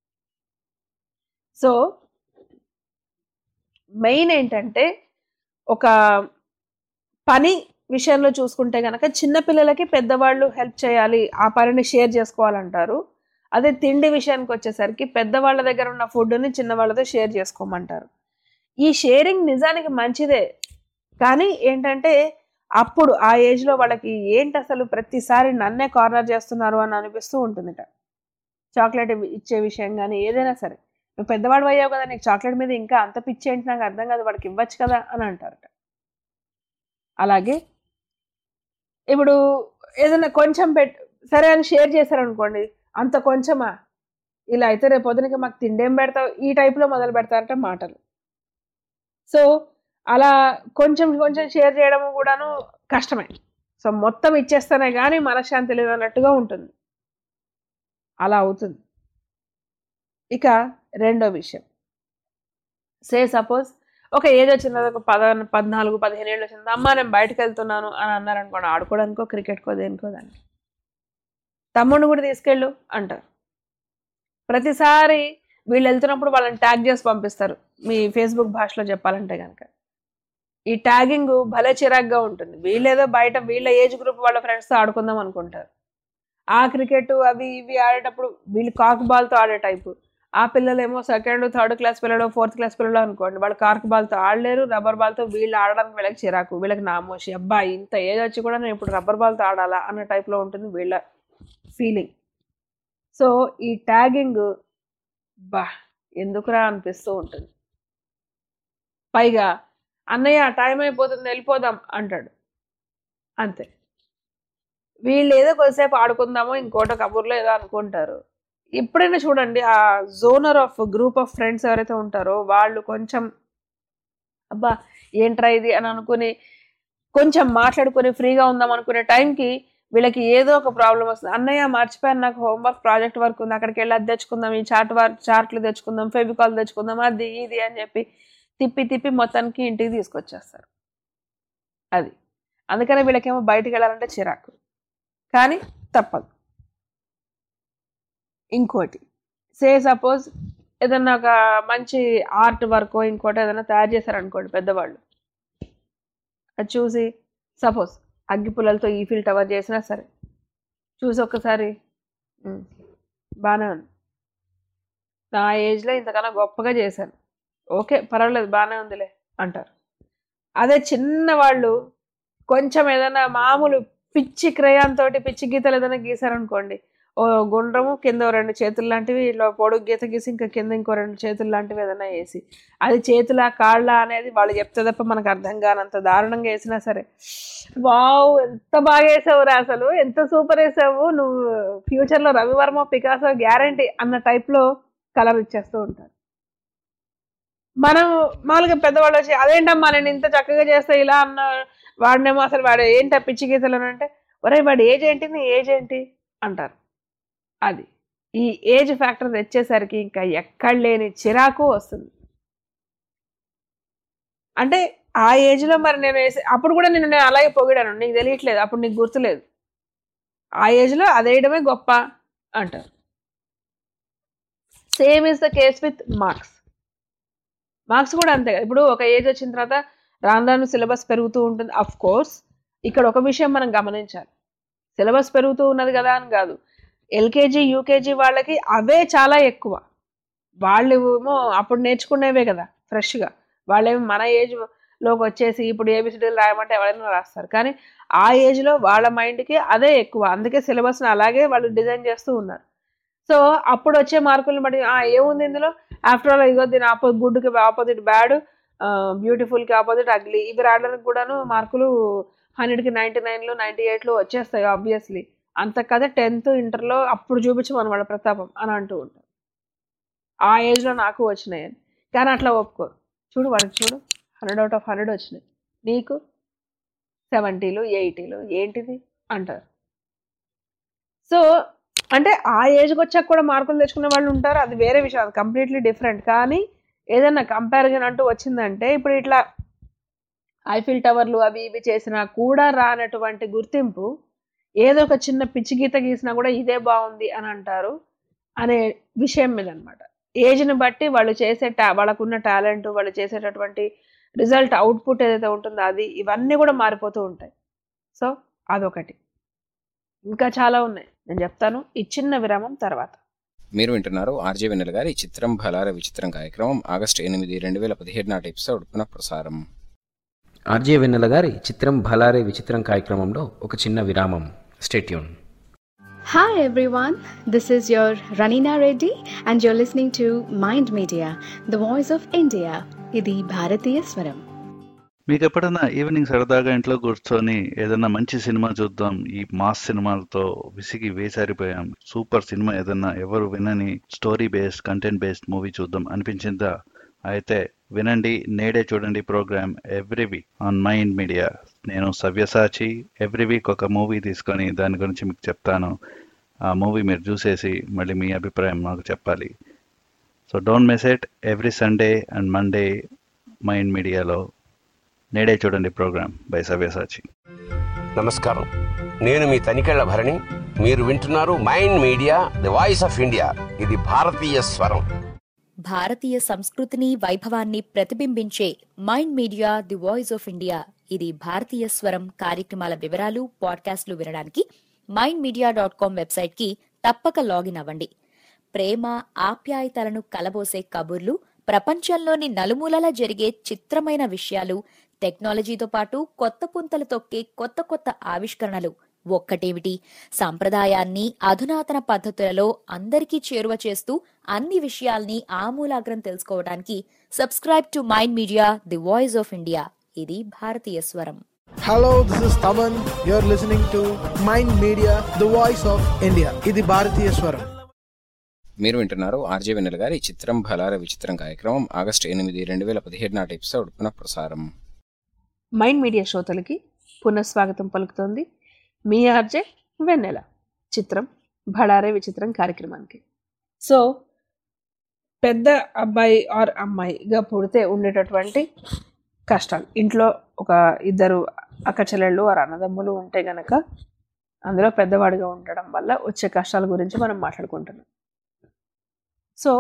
సో మెయిన్ ఏంటంటే ఒక పని విషయంలో చూసుకుంటే కనుక చిన్నపిల్లలకి పెద్దవాళ్ళు హెల్ప్ చేయాలి ఆ పనిని షేర్ చేసుకోవాలంటారు అదే తిండి విషయానికి వచ్చేసరికి పెద్దవాళ్ళ దగ్గర ఉన్న ఫుడ్ని చిన్నవాళ్ళతో షేర్ చేసుకోమంటారు ఈ షేరింగ్ నిజానికి మంచిదే కానీ ఏంటంటే అప్పుడు ఆ ఏజ్లో వాళ్ళకి ఏంటి అసలు ప్రతిసారి నన్నే కార్నర్ చేస్తున్నారు అని అనిపిస్తూ ఉంటుందిట చాక్లెట్ ఇచ్చే విషయం కానీ ఏదైనా సరే నువ్వు పెద్దవాడు అయ్యావు కదా నీకు చాక్లెట్ మీద ఇంకా అంత పిచ్చి ఏంటి నాకు అర్థం కాదు వాడికి ఇవ్వచ్చు కదా అని అంటారట అలాగే ఇప్పుడు ఏదైనా కొంచెం పెట్ సరే అని షేర్ చేశారనుకోండి అంత కొంచెమా ఇలా అయితే రేపు పొద్దునకి మాకు తిండేం పెడతావు ఈ టైప్లో మొదలు పెడతారట మాటలు సో అలా కొంచెం కొంచెం షేర్ చేయడం కూడాను కష్టమే సో మొత్తం ఇచ్చేస్తేనే కానీ మనశ్శాంతి లేదు అన్నట్టుగా ఉంటుంది అలా అవుతుంది ఇక రెండో విషయం సే సపోజ్ ఒక ఏజ్ వచ్చిన తర్వాత ఒక పద పద్నాలుగు పదిహేను ఏళ్ళు వచ్చింది అమ్మ నేను బయటకు వెళ్తున్నాను అని అన్నారు అనుకోండి ఆడుకోవడానికో క్రికెట్కో దేనికో దాన్ని తమ్ముడిని కూడా తీసుకెళ్ళు అంటారు ప్రతిసారి వీళ్ళు వెళ్తున్నప్పుడు వాళ్ళని ట్యాగ్ చేసి పంపిస్తారు మీ ఫేస్బుక్ భాషలో చెప్పాలంటే కనుక ఈ ట్యాగింగ్ భలే చిరాగ్గా ఉంటుంది వీళ్ళేదో బయట వీళ్ళ ఏజ్ గ్రూప్ వాళ్ళ ఫ్రెండ్స్తో ఆడుకుందాం అనుకుంటారు ఆ క్రికెట్ అవి ఇవి ఆడేటప్పుడు వీళ్ళు కాక్ బాల్తో ఆడే టైపు ఆ పిల్లలేమో సెకండ్ థర్డ్ క్లాస్ పిల్లలు ఫోర్త్ క్లాస్ పిల్లలు అనుకోండి వాళ్ళు కార్క్ బాల్తో ఆడలేరు రబ్బర్ బాల్తో వీళ్ళు ఆడడానికి వీళ్ళకి చిరాకు వీళ్ళకి నామోషి అబ్బాయి ఇంత ఏజ్ వచ్చి కూడా నేను ఇప్పుడు రబ్బర్ బాల్తో ఆడాలా అన్న టైప్లో ఉంటుంది వీళ్ళ ఫీలింగ్ సో ఈ ట్యాగింగ్ బా ఎందుకురా అనిపిస్తూ ఉంటుంది పైగా అన్నయ్య టైం అయిపోతుంది వెళ్ళిపోదాం అంటాడు అంతే వీళ్ళు ఏదో కొద్దిసేపు ఆడుకుందామో ఇంకోట కబుర్లో ఏదో అనుకుంటారు ఎప్పుడైనా చూడండి ఆ genre of group of friends ఎవరైతే ఉంటారో వాళ్ళు కొంచెం అబ్బా ఏంట్రా ఇది అని అనుకుని కొంచెం మాట్లాడుకొని ఫ్రీగా ఉందాం అనుకునే టైంకి వీళ్ళకి ఏదో ఒక ప్రాబ్లం వస్తుంది అన్నయ్య మర్చిపోయాను నాకు హోంవర్క్ ప్రాజెక్ట్ వర్క్ ఉంది అక్కడికి వెళ్ళి అది తెచ్చుకుందాం ఈ చార్ట్ వర్క్ చార్ట్లు తెచ్చుకుందాం ఫెవికాల్ తెచ్చుకుందాం అది ఇది అని చెప్పి తిప్పి తిప్పి మొత్తానికి ఇంటికి తీసుకొచ్చేస్తారు అది అందుకనే వీళ్ళకేమో బయటికి వెళ్ళాలంటే చిరాకు కానీ తప్పదు ఇంకోటి సే సపోజ్ ఏదన్నా ఒక మంచి ఆర్ట్ వర్క్ ఇంకోటి ఏదైనా తయారు చేశారనుకోండి పెద్దవాళ్ళు అది చూసి సపోజ్ అగ్గిపుల్లలతో ఈఫిల్ టవర్ చేసినా సరే చూసి ఒక్కసారి "ఉమ్, బాగానే ఉంది నా ఏజ్లో ఇంతకన్నా గొప్పగా చేశాను ఓకే పర్వాలేదు బాగానే ఉందిలే అంటారు అదే చిన్నవాళ్ళు కొంచెం ఏదైనా మామూలు పిచ్చి క్రయాన్ తోటి పిచ్చి గీతలు ఏదైనా గీసారనుకోండి ఓ గుండ్రము కింద ఓ రెండు చేతులు లాంటివి ఇలా పొడుగు గీత గీసి ఇంకా కింద ఇంకో రెండు చేతులు లాంటివి ఏదైనా వేసి అది చేతుల కాళ్ళ అనేది వాళ్ళు చెప్తే తప్ప మనకు అర్థం కానంత దారుణంగా వేసినా సరే వావ్ ఎంత బాగా వేసావురా అసలు ఎంత సూపర్ వేసావు నువ్వు ఫ్యూచర్లో రవివర్మ పికాసో గ్యారంటీ అన్న టైప్లో కలర్ ఇచ్చేస్తూ ఉంటారు మనం మామూలుగా పెద్దవాళ్ళు వచ్చి అదేంటమ్మా నేను ఇంత చక్కగా చేస్తా ఇలా అన్న వాడినేమో అసలు వాడు ఏంటి ఆ పిచ్చి గీతలు అని అంటే ఒరే వాడు ఏజ్ ఏంటి నీ ఏజ్ ఏంటి అంటారు అది ఈ ఏజ్ ఫ్యాక్టర్ తెచ్చేసరికి ఇంకా ఎక్కడ లేని చిరాకు వస్తుంది అంటే ఆ ఏజ్లో మరి నేను వేసే అప్పుడు కూడా నేను నేను అలాగే పొగిడాను నీకు తెలియట్లేదు అప్పుడు నీకు గుర్తులేదు ఆ ఏజ్లో అదేయడమే గొప్ప అంటారు same is the case with marks marks కూడా అంతే కదా ఇప్పుడు ఒక ఏజ్ వచ్చిన తర్వాత రాను రాను సిలబస్ పెరుగుతూ ఉంటుంది అఫ్ కోర్స్ ఇక్కడ ఒక విషయం మనం గమనించాలి సిలబస్ పెరుగుతూ ఉన్నది కదా అని కాదు ఎల్కేజీ యూకేజీ వాళ్ళకి అవే చాలా ఎక్కువ వాళ్ళు ఏమో అప్పుడు నేర్చుకునేవే కదా ఫ్రెష్గా వాళ్ళేమో మన ఏజ్ లోకి వచ్చేసి ఇప్పుడు ఏబిసిడీలు రాయమంటే ఎవరైనా రాస్తారు కానీ ఆ ఏజ్లో వాళ్ళ మైండ్కి అదే ఎక్కువ అందుకే సిలబస్ని అలాగే వాళ్ళు డిజైన్ చేస్తూ ఉన్నారు సో అప్పుడు వచ్చే మార్కులను బట్టి "ఆ, ఏముంది ఇందులో ఆఫ్టర్ ఆల్ ఇగో దీని ఆపో గుడ్కి ఆపోజిట్ బ్యాడ్ బ్యూటిఫుల్కి ఆపోజిట్ అగ్లీ ఇవి రావడానికి కూడాను మార్కులు హండ్రెడ్కి నైంటీ నైన్లు నైంటీ ఎయిట్లు వచ్చేస్తాయి ఆబ్వియస్లీ అంత కథ టెన్త్ ఇంటర్లో అప్పుడు చూపించమని వాళ్ళ ప్రతాపం అని అంటూ ఉంటారు ఆ ఏజ్లో నాకు వచ్చినాయి అని కానీ అట్లా ఒప్పుకోరు చూడు వాడికి చూడు హండ్రెడ్ అవుట్ ఆఫ్ హండ్రెడ్ వచ్చినాయి నీకు సెవెంటీలు ఎయిటీలు ఏంటిది అంటారు సో అంటే ఆ ఏజ్కి వచ్చాక కూడా మార్కులు తెచ్చుకునే వాళ్ళు ఉంటారు అది వేరే విషయం అది కంప్లీట్లీ డిఫరెంట్ కానీ ఏదైనా కంపారిజన్ అంటూ వచ్చిందంటే ఇప్పుడు ఇట్లా ఐఫిల్ టవర్లు అవి ఇవి చేసినా కూడా రానటువంటి గుర్తింపు ఏదో ఒక చిన్న పిచ్చి గీత గీసినా కూడా ఇదే బాగుంది అని అంటారు అనే విషయం మీద అనమాట ఏజ్ని బట్టి వాళ్ళు చేసే టా వాళ్ళకున్న టాలెంట్ వాళ్ళు చేసేటటువంటి రిజల్ట్ అవుట్పుట్ ఏదైతే ఉంటుందో అది ఇవన్నీ కూడా మారిపోతూ ఉంటాయి సో అదొకటి ఇంకా చాలా ఉన్నాయి నేను చెప్తాను ఈ చిన్న విరామం తర్వాత మీరు వింటున్నారు ఆర్జే వెన్నెల గారి చిత్రం భలార విచిత్రం కార్యక్రమం ఆగస్టు ఎనిమిది రెండు వేల పదిహేడు నాటి ఎపిసోడ్ పునః ప్రసారం ఆర్జే వెన్నెల గారి చిత్రం భలారే విచిత్రం కార్యక్రమంలో ఒక చిన్న విరామం stay tuned Hi everyone, this is your Ranina Reddy and you're listening to Mind Media, the voice of India. ఇది భారతీయ స్వరం మీకు ఎప్పుడైనా ఈవినింగ్ సరదాగా ఇంట్లో కూర్చొని ఏదైనా మంచి సినిమా చూద్దాం ఈ మాస్ సినిమాలతో విసిగి వేసారిపోయాం సూపర్ సినిమా ఏదన్నా ఎవరు వినని story based content based movie చూద్దాం అనిపించిందా అయితే వినండి నేడే చూడండి program every week on mind media నేను సవ్యసాచి ఎవ్రీ వీక్ ఒక మూవీ తీసుకొని దాని గురించి మీకు చెప్తాను ఆ మూవీ మీరు చూసేసి మళ్ళీ మీ అభిప్రాయం నాకు చెప్పాలి so don't miss it every Sunday and Monday mind మీడియాలో నేడే చూడండి ప్రోగ్రామ్ బై సవ్యసాచి నమస్కారం నేను మీ తనికెళ్ల భరణి మీరు వింటున్నారు mind media the voice of India ఇది భారతీయ స్వరం భారతీయ సంస్కృతిని వైభవాన్ని ప్రతిబింబించే mind media the voice of India ఇది భారతీయ స్వరం కార్యక్రమాల వివరాలు పాడ్కాస్ట్లు వినడానికి mind media dot com website కి తప్పక లాగిన్ అవ్వండి ప్రేమ ఆప్యాయతలను కలబోసే కబుర్లు ప్రపంచంలోని నలుమూలలా జరిగే చిత్రమైన విషయాలు టెక్నాలజీతో పాటు కొత్త పుంతలు తొక్కే కొత్త కొత్త ఆవిష్కరణలు ఒక్కటేమిటి సాంప్రదాయాన్ని అధునాతన పద్ధతులలో అందరికీ చేరువ చేస్తూ అన్ని విషయాల్ని ఆమూలాగ్రం తెలుసుకోవడానికి subscribe to mind media the voice of India ఇది భారతీయ స్వరం Hello, this is Taman. You're listening to Mind Media, the voice of India. ఇది భారతీయ స్వరం మీరు వింటున్నారు ఆర్జే వెన్నెల గారి చిత్రం బలార విచిత్రం కార్యక్రమం ఆగస్టు ఎనిమిది రెండు వేల పదిహేడు నాటి ఎపిసోడ్ పునఃప్రసారం మైండ్ మీడియా శ్రోతలకి పునఃస్వాగతం పలుకుతోంది మీ ఆర్జే వెన్నెల చిత్రం భడారే విచిత్రం కార్యక్రమానికి సో పెద్ద అబ్బాయి ఆర్ అమ్మాయిగా పుడితే ఉండేటటువంటి కష్టాలు ఇంట్లో ఒక ఇద్దరు అక్క చెల్లెళ్ళు ఆర్ అన్నదమ్ములు ఉంటే గనక అందులో పెద్దవాడిగా ఉండడం వల్ల వచ్చే కష్టాల గురించి మనం మాట్లాడుకుంటున్నాం సో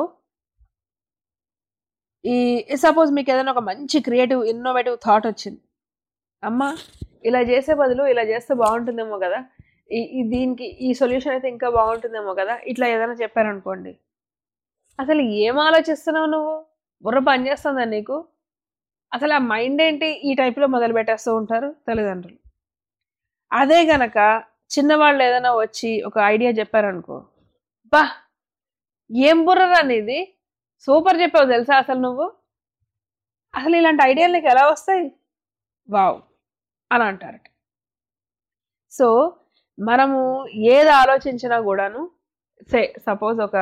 ఈ సపోజ్ మీకు ఏదైనా ఒక మంచి క్రియేటివ్ ఇన్నోవేటివ్ థాట్ వచ్చింది అమ్మ ఇలా చేసే బదులు ఇలా చేస్తే బాగుంటుందేమో కదా ఈ ఈ దీనికి ఈ సొల్యూషన్ అయితే ఇంకా బాగుంటుందేమో కదా ఇట్లా ఏదైనా చెప్పారనుకోండి అసలు ఏం ఆలోచిస్తున్నావు నువ్వు బుర్ర పని చేస్తుందా నీకు అసలు ఆ మైండ్ ఏంటి ఈ టైప్లో మొదలు పెట్టేస్తూ ఉంటారు తల్లిదండ్రులు అదే గనక చిన్నవాళ్ళు ఏదైనా వచ్చి ఒక ఐడియా చెప్పారనుకో బా ఏం బుర్రరా నీది సూపర్ చెప్పావు తెలుసా అసలు నువ్వు అసలు ఇలాంటి ఐడియాలు నీకు ఎలా వస్తాయి వావ్ అని అంటారట సో మనము ఏది ఆలోచించినా కూడాను సే సపోజ్ ఒక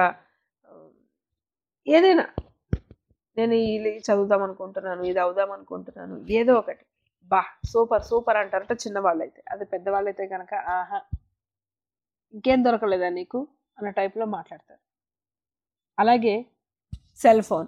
ఏదైనా నేను ఇది చదువుదాం అనుకుంటున్నాను ఇది అవుదాం అనుకుంటున్నాను ఏదో ఒకటి బా సూపర్ సూపర్ అంటారట చిన్నవాళ్ళు అయితే అది పెద్దవాళ్ళు అయితే కనుక ఆహా ఇంకేం దొరకలేదా నీకు అన్న టైప్లో మాట్లాడతారు అలాగే సెల్ ఫోన్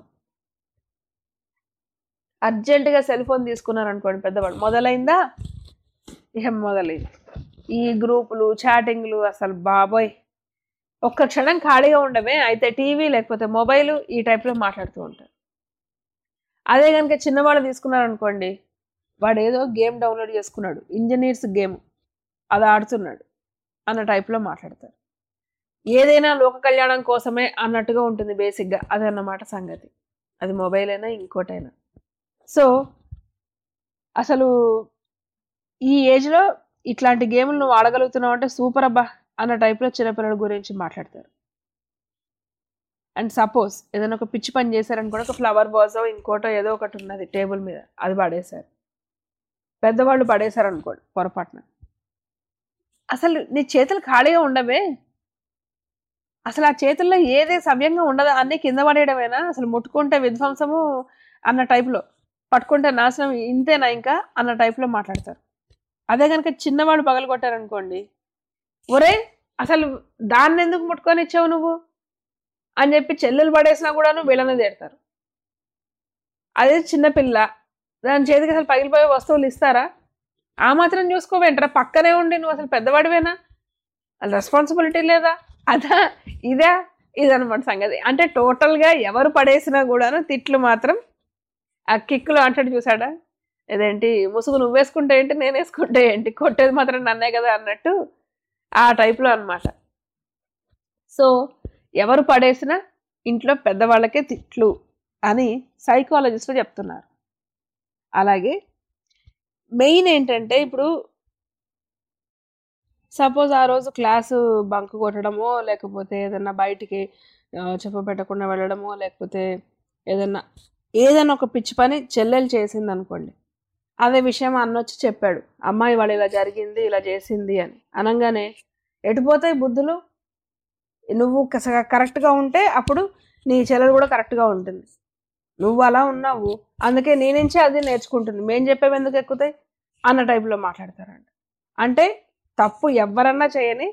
అర్జెంటుగా సెల్ ఫోన్ తీసుకున్నారనుకోండి పెద్దవాళ్ళు మొదలైందా ఏం మొదలైంది ఈ గ్రూపులు చాటింగ్లు అసలు బాబోయ్ ఒక్క క్షణం ఖాళీగా ఉండమే అయితే టీవీ లేకపోతే మొబైల్ ఈ టైప్లో మాట్లాడుతూ ఉంటారు అదే కనుక చిన్నవాళ్ళు తీసుకున్నారనుకోండి వాడు ఏదో గేమ్ డౌన్లోడ్ చేసుకున్నాడు ఇంజనీర్స్ గేమ్ అది ఆడుతున్నాడు అన్న టైప్లో మాట్లాడతారు ఏదైనా లోక కళ్యాణం కోసమే అన్నట్టుగా ఉంటుంది బేసిక్గా అదన్నమాట సంగతి అది మొబైల్ అయినా ఇంకోటైనా సో అసలు ఈ ఏజ్లో ఇట్లాంటి గేమ్లు నువ్వు ఆడగలుగుతున్నావు అంటే సూపర్ అబ్బా అన్న టైప్లో చిన్నపిల్లల గురించి మాట్లాడతారు అండ్ సపోజ్ ఏదైనా ఒక పిచ్చి పని చేశారనుకోండి ఒక ఫ్లవర్ బాజో ఇంకోటో ఏదో ఒకటి ఉన్నది టేబుల్ మీద అది పడేశారు పెద్దవాళ్ళు పడేశారు అనుకోండి పొరపాటున అసలు నీ చేతులు ఖాళీగా ఉండవే అసలు ఆ చేతుల్లో ఏది సవ్యంగా ఉండదా అన్నీ కింద పడేయడమేనా అసలు ముట్టుకుంటే విధ్వంసము అన్న టైప్లో పట్టుకుంటే నాశనం ఇంతేనా ఇంకా అన్న టైప్లో మాట్లాడతారు అదే కనుక చిన్నవాడు పగలు కొట్టారనుకోండి ఒరే అసలు దాన్ని ఎందుకు ముట్టుకొని ఇచ్చావు నువ్వు అని చెప్పి చెల్లెలు పడేసినా కూడాను వీళ్ళనే తిడతారు అదే చిన్నపిల్ల దాని చేతికి అసలు పగిలిపోయే వస్తువులు ఇస్తారా ఆ మాత్రం చూసుకోవేంటరా పక్కనే ఉండి నువ్వు అసలు పెద్దవాడివేనా అసలు రెస్పాన్సిబిలిటీ లేదా అదా ఇదా ఇదనమాట సంగతి అంటే టోటల్గా ఎవరు పడేసినా కూడాను తిట్లు మాత్రం ఆ కిక్కులు అంటాడు చూసాడా ఇదేంటి ముసుగు నువ్వు వేసుకుంటే ఏంటి నేను వేసుకుంటే ఏంటి కొట్టేది మాత్రం నన్నే కదా అన్నట్టు ఆ టైప్లో అనమాట సో ఎవరు పడేసినా ఇంట్లో పెద్దవాళ్ళకే తిట్లు అని సైకాలజిస్టులు చెప్తున్నారు అలాగే మెయిన్ ఏంటంటే ఇప్పుడు సపోజ్ ఆ రోజు క్లాసు బంక్ కొట్టడమో లేకపోతే ఏదన్నా బయటికి చెప్ప పెట్టకుండా వెళ్ళడమో లేకపోతే ఏదన్నా ఏదైనా ఒక పిచ్చి పని చెల్లెలు చేసింది అనుకోండి అదే విషయం అన్న వచ్చి చెప్పాడు అమ్మాయి వాళ్ళు ఇలా జరిగింది ఇలా చేసింది అని అనగానే ఎటుపోతాయి బుద్ధులు నువ్వు కరెక్ట్గా ఉంటే అప్పుడు నీ చెల్లెలు కూడా కరెక్ట్గా ఉంటుంది నువ్వు అలా ఉన్నావు అందుకే నీ నుంచే అది నేర్చుకుంటుంది మేము చెప్పేవి ఎందుకు ఎక్కుతాయి అన్న టైప్లో మాట్లాడతారంట అంటే తప్పు ఎవరన్నా చేయని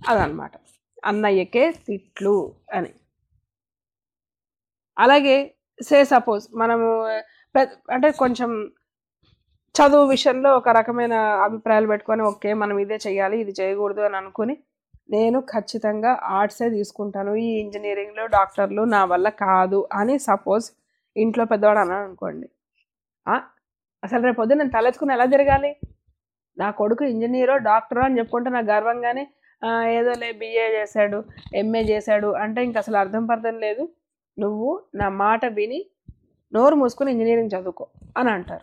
అదనమాట అన్నయ్యకే తిట్లు అని అలాగే సే సపోజ్ మనము పె- అంటే కొంచెం చదువు విషయంలో ఒక రకమైన అభిప్రాయాలు పెట్టుకొని ఓకే మనం ఇదే చేయాలి ఇది చేయకూడదు అని అనుకుని నేను ఖచ్చితంగా ఆర్ట్సే తీసుకుంటాను ఈ ఇంజనీరింగ్లో డాక్టర్లు నా వల్ల కాదు అని సపోజ్ ఇంట్లో పెద్దవాడు అన్నాడు అనుకోండి ఆ, అసలు రేపు పొద్దున్న నేను తలెత్తుకుని ఎలా తిరగాలి నా కొడుకు ఇంజనీరో డాక్టరో అని చెప్పుకుంటే నాకు గర్వంగానే "ఆ, ఏదోలే బిఏ చేశాడు ఎంఏ చేశాడు అంటే ఇంక అసలు అర్థం పర్థం లేదు నువ్వు నా మాట విని నోరు మూసుకుని ఇంజనీరింగ్ చదువుకో అని అంటారు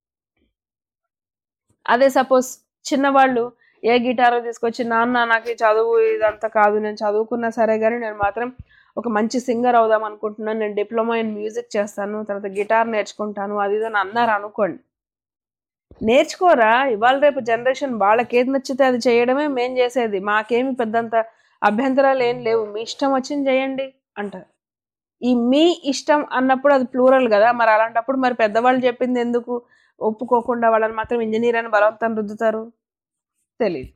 అదే సపోజ్ చిన్నవాళ్ళు ఏ గిటారో తీసుకొచ్చి నాన్న నాకు ఈ చదువు ఇదంతా కాదు నేను చదువుకున్నా సరే కానీ నేను మాత్రం ఒక మంచి సింగర్ అవుదాం అనుకుంటున్నాను నేను డిప్లొమా ఇన్ మ్యూజిక్ చేస్తాను తర్వాత గిటార్ నేర్చుకుంటాను అది ఇది అని అన్నారు అనుకోండి నేర్చుకోరా ఇవాళ రేపు జనరేషన్ వాళ్ళకి ఏది నచ్చితే అది చేయడమే మేం చేసేది మాకేమి పెద్దంత అభ్యంతరాలు ఏం లేవు మీ ఇష్టం వచ్చింది చేయండి అంటారు ఈ మీ ఇష్టం అన్నప్పుడు అది ప్లూరల్ కదా మరి అలాంటప్పుడు మరి పెద్దవాళ్ళు చెప్పింది ఎందుకు ఒప్పుకోకుండా వాళ్ళని మాత్రం ఇంజనీర్ అని బలవంతం రుద్దుతారు తెలియదు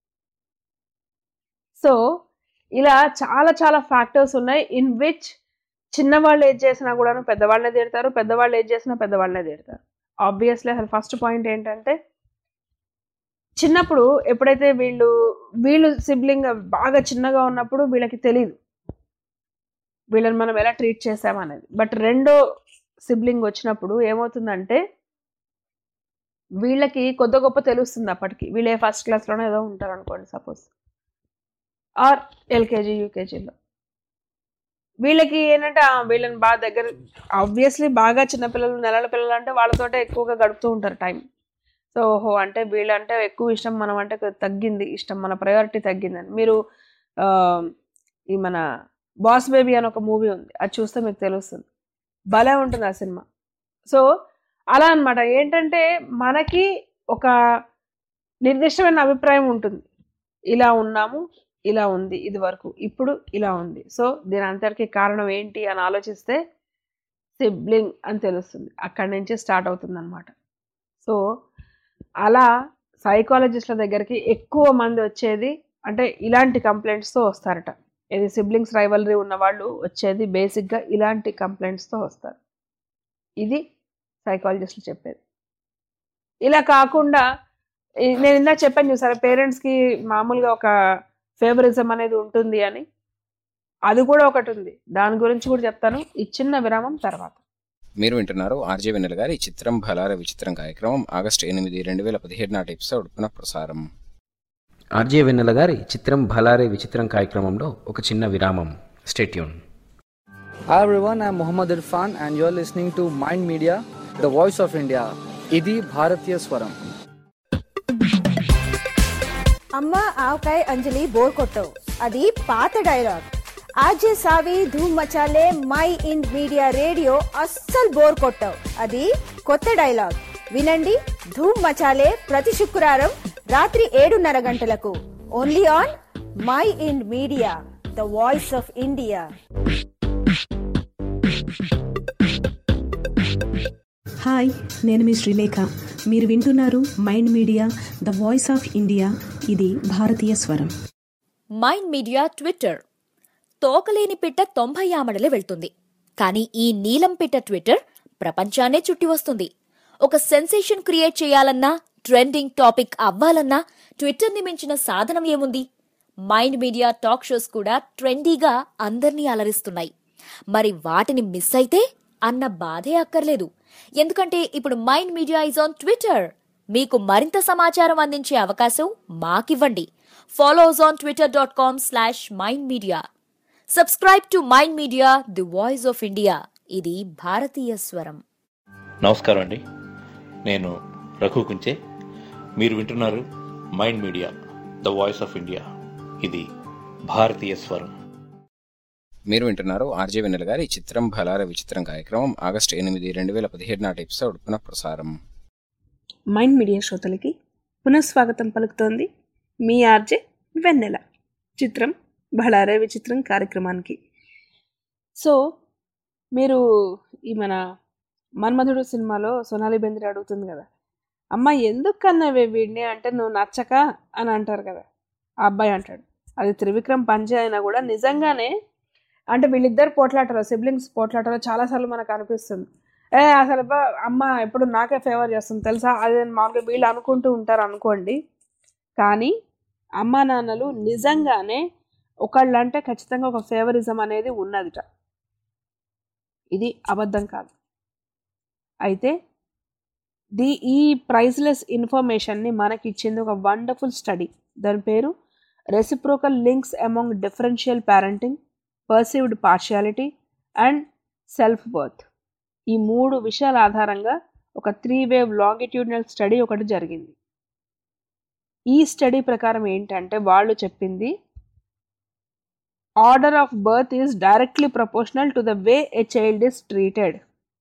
సో ఇలా చాలా చాలా ఫ్యాక్టర్స్ ఉన్నాయి ఇన్ విచ్ చిన్నవాళ్ళు ఏది చేసినా కూడాను పెద్దవాళ్ళనే తిడతారు పెద్దవాళ్ళు ఏది చేసినా పెద్దవాళ్ళనే తిడతారు ఆబ్వియస్లీ అసలు ఫస్ట్ పాయింట్ ఏంటంటే చిన్నప్పుడు ఎప్పుడైతే వీళ్ళు వీళ్ళు సిబ్లింగ్ బాగా చిన్నగా ఉన్నప్పుడు వీళ్ళకి తెలియదు వీళ్ళని మనం ఎలా ట్రీట్ చేసామనేది బట్ రెండో సిబ్లింగ్ వచ్చినప్పుడు ఏమవుతుందంటే వీళ్ళకి కొద్ది గొప్ప తెలుస్తుంది అప్పటికి వీళ్ళే ఫస్ట్ క్లాస్లోనే ఏదో ఉంటారు అనుకోండి సపోజ్ ఆర్ ఎల్కేజీ యూకేజీలో వీళ్ళకి ఏంటంటే ఆ, వీళ్ళని బాగా దగ్గర ఆబ్వియస్లీ బాగా చిన్నపిల్లలు నెలల పిల్లలు అంటే వాళ్ళతోటే ఎక్కువగా గడుపుతూ ఉంటారు టైం సో ఓహో అంటే వీళ్ళంటే ఎక్కువ ఇష్టం మనం అంటే కొద్దిగా తగ్గింది ఇష్టం మన ప్రయారిటీ తగ్గిందని మీరు ఆ, ఈ మన బాస్ బేబీ అని ఒక మూవీ ఉంది అది చూస్తే మీకు తెలుస్తుంది భలే ఉంటుంది ఆ సినిమా సో అలా అన్నమాట ఏంటంటే మనకి ఒక నిర్దిష్టమైన అభిప్రాయం ఉంటుంది ఇలా ఉన్నాము ఇలా ఉంది ఇది వరకు ఇప్పుడు ఇలా ఉంది సో దీని అంతటికి కారణం ఏంటి అని ఆలోచిస్తే సిబ్లింగ్ అని తెలుస్తుంది అక్కడి నుంచి స్టార్ట్ అవుతుంది అనమాట సో అలా సైకాలజిస్ట్ల దగ్గరికి ఎక్కువ మంది వచ్చేది అంటే ఇలాంటి కంప్లైంట్స్తో వస్తారట ఇది సిబ్లింగ్స్ రైవలరీ ఉన్న వాళ్ళు వచ్చేది బేసిక్గా ఇలాంటి కంప్లైంట్స్తో వస్తారు ఇది సైకాలజిస్టులు చెప్పేది ఇలా కాకుండా ఈ- నేను ఇందాక చెప్పాను చూసారా పేరెంట్స్కి మామూలుగా ఒక ఫేవరిజం అనేది ఉంటుంది అని అది కూడా ఒకటి ఉంది దాని గురించి కూడా చెప్తాను ఈ చిన్న విరామం తర్వాత మీరు వింటున్నారు ఆర్జే వెన్నెల గారి చిత్రం భలార విచిత్రం కార్యక్రమం ఆగస్టు ఎనిమిది రెండు వేల పదిహేడు నాటి ఎపిసోడ్ పునః ప్రసారం ఆర్జే వెన్నెల గారి చిత్రం భలారే విచిత్రం కార్యక్రమంలో ఒక చిన్న విరామం stay tuned Hi everyone, I'm Muhammad Irfan and you're listening to Mind Media, the voice of India. ఇది భారతీయ స్వరం అమ్మ ఆవకాయ అంజలి బోర్ కొట్టవు అది పాత డైలాగ్ ఆజే సావి ధూమ్ మచాలే మై ఇండ్ మీడియా రేడియో అస్సలు బోర్ కొట్టవు అది కొత్త డైలాగ్ వినండి ధూమ్ మచాలే ప్రతి శుక్రవారం రాత్రి ఏడున్నర గంటలకు only on mind media the voice of India hi నేను మీ శ్రీలేఖ మీరు వింటున్నారు mind media the voice of India ఇది భారతీయ స్వరం మైండ్ మీడియా ట్విట్టర్ తోకలేని పిట్ట తొంభై ఆమడలే వెళ్తుంది కానీ ఈ నీలం పిట్ట ట్విట్టర్ ప్రపంచాన్నే చుట్టి వస్తుంది ఒక సెన్సేషన్ క్రియేట్ చేయాలన్నా ట్రెండింగ్ టాపిక్ అవ్వాలన్నా ట్విట్టర్ని మించిన సాధనం ఏముంది మైండ్ మీడియా టాక్ షోస్ కూడా ట్రెండీగా అందర్నీ అలరిస్తున్నాయి మరి వాటిని మిస్ అయితే అన్న బాధే అక్కర్లేదు ఎందుకంటే ఇప్పుడు mind media is on Twitter మీకు మరింత సమాచారం అందించే అవకాశం మాకివ్వండి follow us on Twitter dot com slash mind media subscribe to mind media the voice of India ఇది భారతీయ స్వరం నమస్కారం అండి నేను రఘు కుంచే మీరు వింటున్నారు mind media the voice of India ఇది భారతీయ స్వరం మీరు వింటున్నారు ఆర్జే వెన్నెల గారి చిత్రం భలార విచిత్రం కార్యక్రమం ఆగస్టు ఎనిమిది రెండు వేల పదిహేడు నాటి ఎపిసోడ్ పునః ప్రసారం మైండ్ మీడియా శ్రోతలకి పునఃస్వాగతం పలుకుతోంది మీ ఆర్జే వెన్నెల చిత్రం బళారే విచిత్రం కార్యక్రమానికి సో మీరు ఈ మన మన్మధుడు సినిమాలో సోనాలి బెంద్రే అడుగుతుంది కదా అమ్మ ఎందుకు కన్నావే వీడిని అంటే నువ్వు నచ్చక అని అంటారు కదా ఆ అబ్బాయి అంటాడు అది త్రివిక్రమ్ పంచే అయినా కూడా నిజంగానే అంటే వీళ్ళిద్దరు పోట్లాటలో సిబ్లింగ్స్ పోట్లాటలో చాలాసార్లు మనకు అనిపిస్తుంది ఏ అసలు అబ్బా అమ్మ ఎప్పుడు నాకే ఫేవర్ చేస్తుంది తెలుసా అది మామూలుగా వీళ్ళు అనుకుంటూ ఉంటారు అనుకోండి కానీ అమ్మా నాన్నలు నిజంగానే ఒకళ్ళంటే ఖచ్చితంగా ఒక ఫేవరిజం అనేది ఉన్నదిట ఇది అబద్ధం కాదు అయితే ది ఈ ప్రైజ్లెస్ ఇన్ఫర్మేషన్ని మనకి ఇచ్చింది ఒక వండర్ఫుల్ స్టడీ దాని పేరు reciprocal links among differential parenting perceived partiality and self birth ఈ మూడు విషయాల ఆధారంగా ఒక త్రీ వేవ్ లాంగిట్యూడినల్ స్టడీ ఒకటి జరిగింది ఈ స్టడీ ప్రకారం ఏంటంటే వాళ్ళు చెప్పింది order of birth is directly proportional to the way a child is treated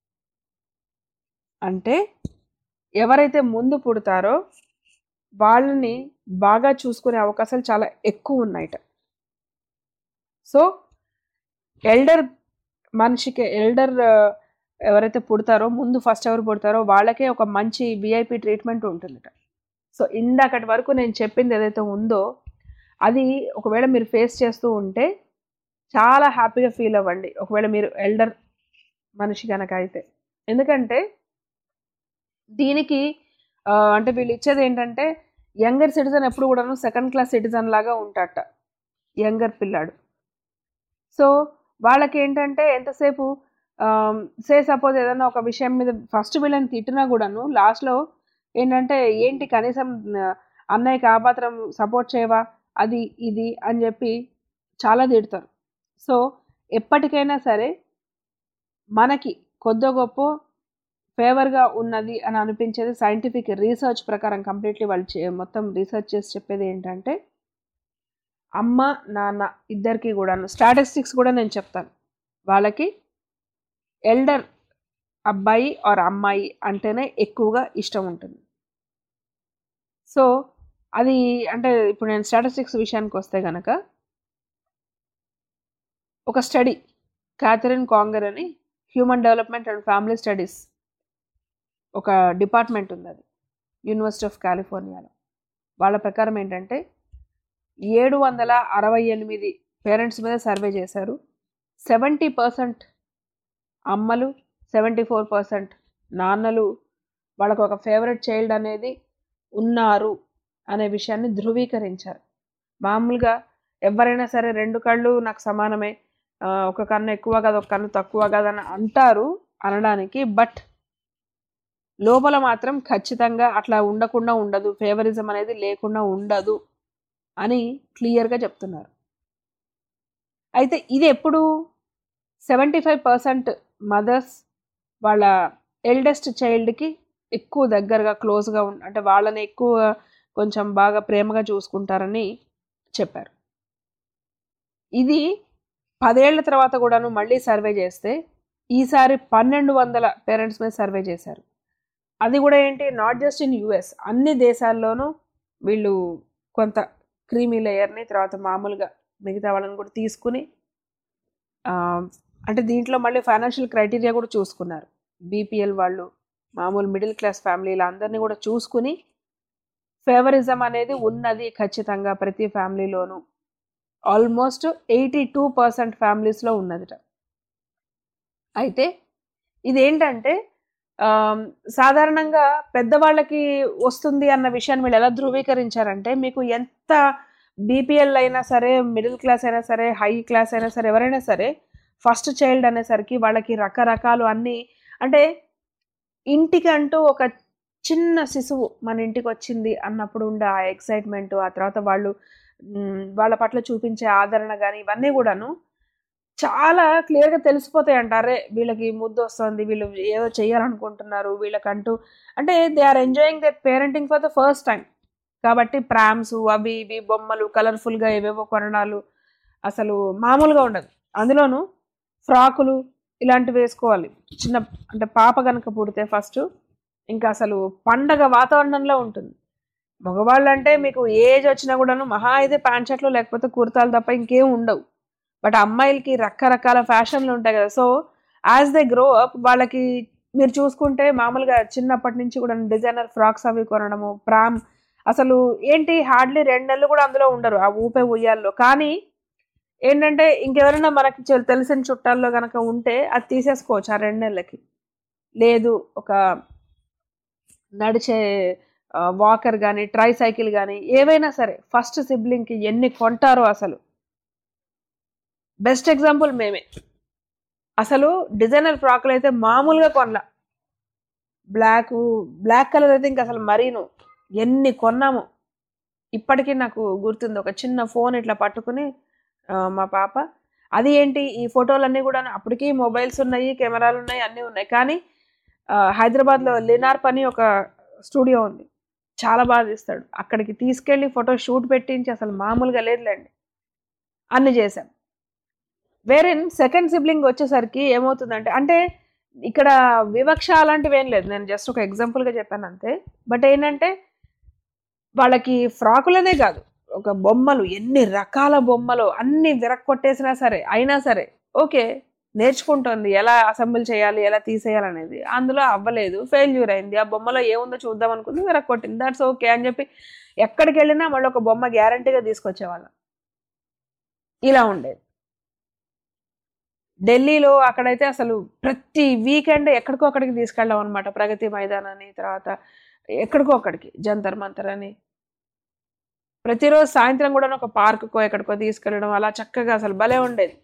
అంటే ఎవరైతే ముందు పుడతారో వాళ్ళని బాగా చూసుకునే అవకాశాలు చాలా ఎక్కువ ఉన్నాయట సో ఎల్డర్ మనిషికి ఎల్డర్ ఎవరైతే పుడతారో ముందు ఫస్ట్ ఎవరు పుడతారో వాళ్ళకే ఒక మంచి విఐపి ట్రీట్మెంట్ ఉంటుందట సో ఇందాకటి వరకు నేను చెప్పింది ఏదైతే ఉందో అది ఒకవేళ మీరు ఫేస్ చేస్తూ ఉంటే చాలా హ్యాపీగా ఫీల్ అవ్వండి ఒకవేళ మీరు ఎల్డర్ మనిషి కనుక అయితే ఎందుకంటే దీనికి ఆ, అంటే వీళ్ళు ఇచ్చేది ఏంటంటే యంగర్ సిటిజన్ ఎప్పుడు కూడాను సెకండ్ క్లాస్ సిటిజన్ లాగా ఉంటాడట యంగర్ పిల్లాడు సో వాళ్ళకి ఏంటంటే ఎంతసేపు సే సపోజ్ ఏదైనా ఒక విషయం మీద ఫస్ట్ వీళ్ళని తిట్టినా కూడాను లాస్ట్లో ఏంటంటే ఏంటి కనీసం ఆ, అన్నయ్యకి ఆ మాత్రం సపోర్ట్ చేయవా అది ఇది అని చెప్పి చాలా తిడతారు సో ఎప్పటికైనా సరే మనకి కొద్ది గొప్ప ఫేవర్గా ఉన్నది అని అనిపించేది సైంటిఫిక్ రీసెర్చ్ ప్రకారం కంప్లీట్లీ వాళ్ళు చే- మొత్తం రీసెర్చ్ చేసి చెప్పేది ఏంటంటే అమ్మ నాన్న ఇద్దరికి కూడాను స్టాటిస్టిక్స్ కూడా నేను చెప్తాను వాళ్ళకి ఎల్డర్ అబ్బాయి ఆర్ అమ్మాయి అంటేనే ఎక్కువగా ఇష్టం ఉంటుంది సో అది అంటే ఇప్పుడు నేను స్టాటిస్టిక్స్ విషయానికి వస్తే కనుక ఒక స్టడీ క్యాథరిన్ కాంగర్ అని human development and family studies ఒక డిపార్ట్మెంట్ ఉంది అది యూనివర్సిటీ ఆఫ్ కాలిఫోర్నియాలో వాళ్ళ ప్రకారం ఏంటంటే ఏడు వందల అరవై ఎనిమిది పేరెంట్స్ మీద సర్వే చేశారు సెవెంటీ పర్సెంట్ అమ్మలు సెవెంటీ ఫోర్ పర్సెంట్ నాన్నలు వాళ్ళకు ఒక ఫేవరెట్ చైల్డ్ అనేది ఉన్నారు అనే విషయాన్ని ధృవీకరించారు మామూలుగా ఎవరైనా సరే రెండు కళ్ళు నాకు సమానమే ఆ, ఒక కన్ను ఎక్కువ కాదు ఒక కన్ను తక్కువ కాదు అని అంటారు అనడానికి బట్ లోపల మాత్రం ఖచ్చితంగా అట్లా ఉండకుండా ఉండదు ఫేవరిజం అనేది లేకుండా ఉండదు అని క్లియర్గా చెప్తున్నారు అయితే ఇది ఎప్పుడు సెవెంటీ ఫైవ్ పర్సెంట్ మదర్స్ వాళ్ళ ఎల్డెస్ట్ చైల్డ్కి ఎక్కువ దగ్గరగా క్లోజ్గా ఉం అంటే వాళ్ళని ఎక్కువ కొంచెం బాగా ప్రేమగా చూసుకుంటారని చెప్పారు ఇది పదేళ్ల తర్వాత కూడాను మళ్ళీ సర్వే చేస్తే ఈసారి పన్నెండు వందల పేరెంట్స్ మీద సర్వే చేశారు అది కూడా ఏంటి నాట్ జస్ట్ ఇన్ యుఎస్ అన్ని దేశాల్లోనూ వీళ్ళు కొంత క్రీమీ లేయర్ని తర్వాత మామూలుగా మిగతా వాళ్ళని కూడా తీసుకుని ఆ, అంటే దీంట్లో మళ్ళీ ఫైనాన్షియల్ క్రైటీరియా కూడా చూసుకున్నారు బీపీఎల్ వాళ్ళు మామూలు మిడిల్ క్లాస్ ఫ్యామిలీల అందరినీ కూడా చూసుకుని ఫేవరిజం అనేది ఉన్నది ఖచ్చితంగా ప్రతి ఫ్యామిలీలోనూ ఆల్మోస్ట్ ఎయిటీ టూ పర్సెంట్ ఫ్యామిలీస్లో ఉన్నదిట అయితే ఇదేంటంటే ఆమ్, సాధారణంగా పెద్దవాళ్ళకి వస్తుంది అన్న విషయాన్ని వీళ్ళు ఎలా ధృవీకరించారంటే మీకు ఎంత బీపీఎల్ అయినా సరే మిడిల్ క్లాస్ అయినా సరే హై క్లాస్ అయినా సరే ఎవరైనా సరే ఫస్ట్ చైల్డ్ అనేసరికి వాళ్ళకి రకరకాలు అన్నీ అంటే ఇంటికి అంటూ ఒక చిన్న శిశువు మన ఇంటికి వచ్చింది అన్నప్పుడు ఉండే ఆ ఎక్సైట్మెంట్ ఆ తర్వాత వాళ్ళు మ్, వాళ్ళ పట్ల చూపించే ఆదరణ కానీ ఇవన్నీ కూడాను చాలా క్లియర్గా తెలిసిపోతాయి అంటారే వీళ్ళకి ముద్దు వస్తుంది వీళ్ళు ఏదో చేయాలనుకుంటున్నారు వీళ్ళకంటూ అంటే they are enjoying that parenting for the first time కాబట్టి ప్రామ్స్ అవి ఇవి బొమ్మలు కలర్ఫుల్గా ఏవేవో కొనడాలు అసలు మామూలుగా ఉండదు అందులోనూ ఫ్రాకులు ఇలాంటివి వేసుకోవాలి చిన్న అంటే పాప కనుక పుడితే ఫస్ట్ ఇంకా అసలు పండగ వాతావరణంలో ఉంటుంది మగవాళ్ళు అంటే మీకు ఏజ్ వచ్చినా కూడాను మహా అయితే ప్యాంట్ షర్ట్లు లేకపోతే కుర్తాలు తప్ప ఇంకేం ఉండవు బట్ అమ్మాయిలకి రకరకాల ఫ్యాషన్లు ఉంటాయి కదా so as they grow up వాళ్ళకి మీరు చూసుకుంటే మామూలుగా చిన్నప్పటి నుంచి కూడా డిజైనర్ ఫ్రాక్స్ అవి కొనడము ప్రామ్ అసలు ఏంటి హార్డ్లీ రెండు నెలలు కూడా అందులో ఉండరు ఆ ఊపే ఉయ్యాల్లో కానీ ఏంటంటే ఇంకెవరైనా మనకి చె- తెలిసిన చుట్టాల్లో కనుక ఉంటే అది తీసేసుకోవచ్చు ఆ రెండు నెలలకి లేదు ఒక నడిచే వాకర్ కానీ ట్రై సైకిల్ కానీ ఏవైనా సరే ఫస్ట్ సిబ్లింగ్కి ఎన్ని కొంటారో అసలు బెస్ట్ ఎగ్జాంపుల్ మేమే అసలు డిజైనర్ ఫ్రాక్లు అయితే మామూలుగా కొనలా బ్లాక్ బ్లాక్ కలర్ అయితే ఇంకా అసలు మరీను ఎన్ని కొన్నాము ఇప్పటికీ నాకు గుర్తుంది ఒక చిన్న ఫోన్ ఇట్లా పట్టుకుని ఆ, మా పాప అది ఏంటి ఈ ఫోటోలన్నీ కూడా అప్పటికి మొబైల్స్ ఉన్నాయి కెమెరాలు ఉన్నాయి అన్నీ ఉన్నాయి కానీ ఆ, హైదరాబాద్లో లినార్ప్ అని ఒక స్టూడియో ఉంది చాలా బాగా తీస్తాడు అక్కడికి తీసుకెళ్ళి ఫోటో షూట్ పెట్టించి అసలు మామూలుగా లేదులేండి అన్ని చేశాం వేరే సెకండ్ సిబ్లింగ్ వచ్చేసరికి ఏమవుతుందంటే అంటే ఇక్కడ వివక్ష అలాంటివి ఏం లేదు నేను జస్ట్ ఒక ఎగ్జాంపుల్గా చెప్పాను అంతే బట్ ఏంటంటే వాళ్ళకి ఫ్రాకులనే కాదు ఒక బొమ్మలు ఎన్ని రకాల బొమ్మలు అన్ని విరక్కొట్టేసినా సరే అయినా సరే ఓకే నేర్చుకుంటుంది ఎలా అసెంబుల్ చేయాలి ఎలా తీసేయాలి అనేది అందులో అవ్వలేదు ఫెయిల్యూర్ అయింది ఆ బొమ్మలో ఏముందో చూద్దాం అనుకుంది విరక్కొట్టింది దాట్స్ ఓకే అని చెప్పి ఎక్కడికి వెళ్ళినా మళ్ళీ ఒక బొమ్మ గ్యారంటీగా తీసుకొచ్చేవాళ్ళం ఇలా ఉండేది ఢిల్లీలో అక్కడైతే అసలు ప్రతి వీకెండ్ ఎక్కడికో అక్కడికి తీసుకెళ్ళాం అనమాట ప్రగతి మైదానాన్ని తర్వాత ఎక్కడికో అక్కడికి జంతర్ మంతర్ అని ప్రతిరోజు సాయంత్రం కూడా ఒక పార్కుకో ఎక్కడికో తీసుకెళ్ళడం అలా చక్కగా అసలు భలే ఉండేది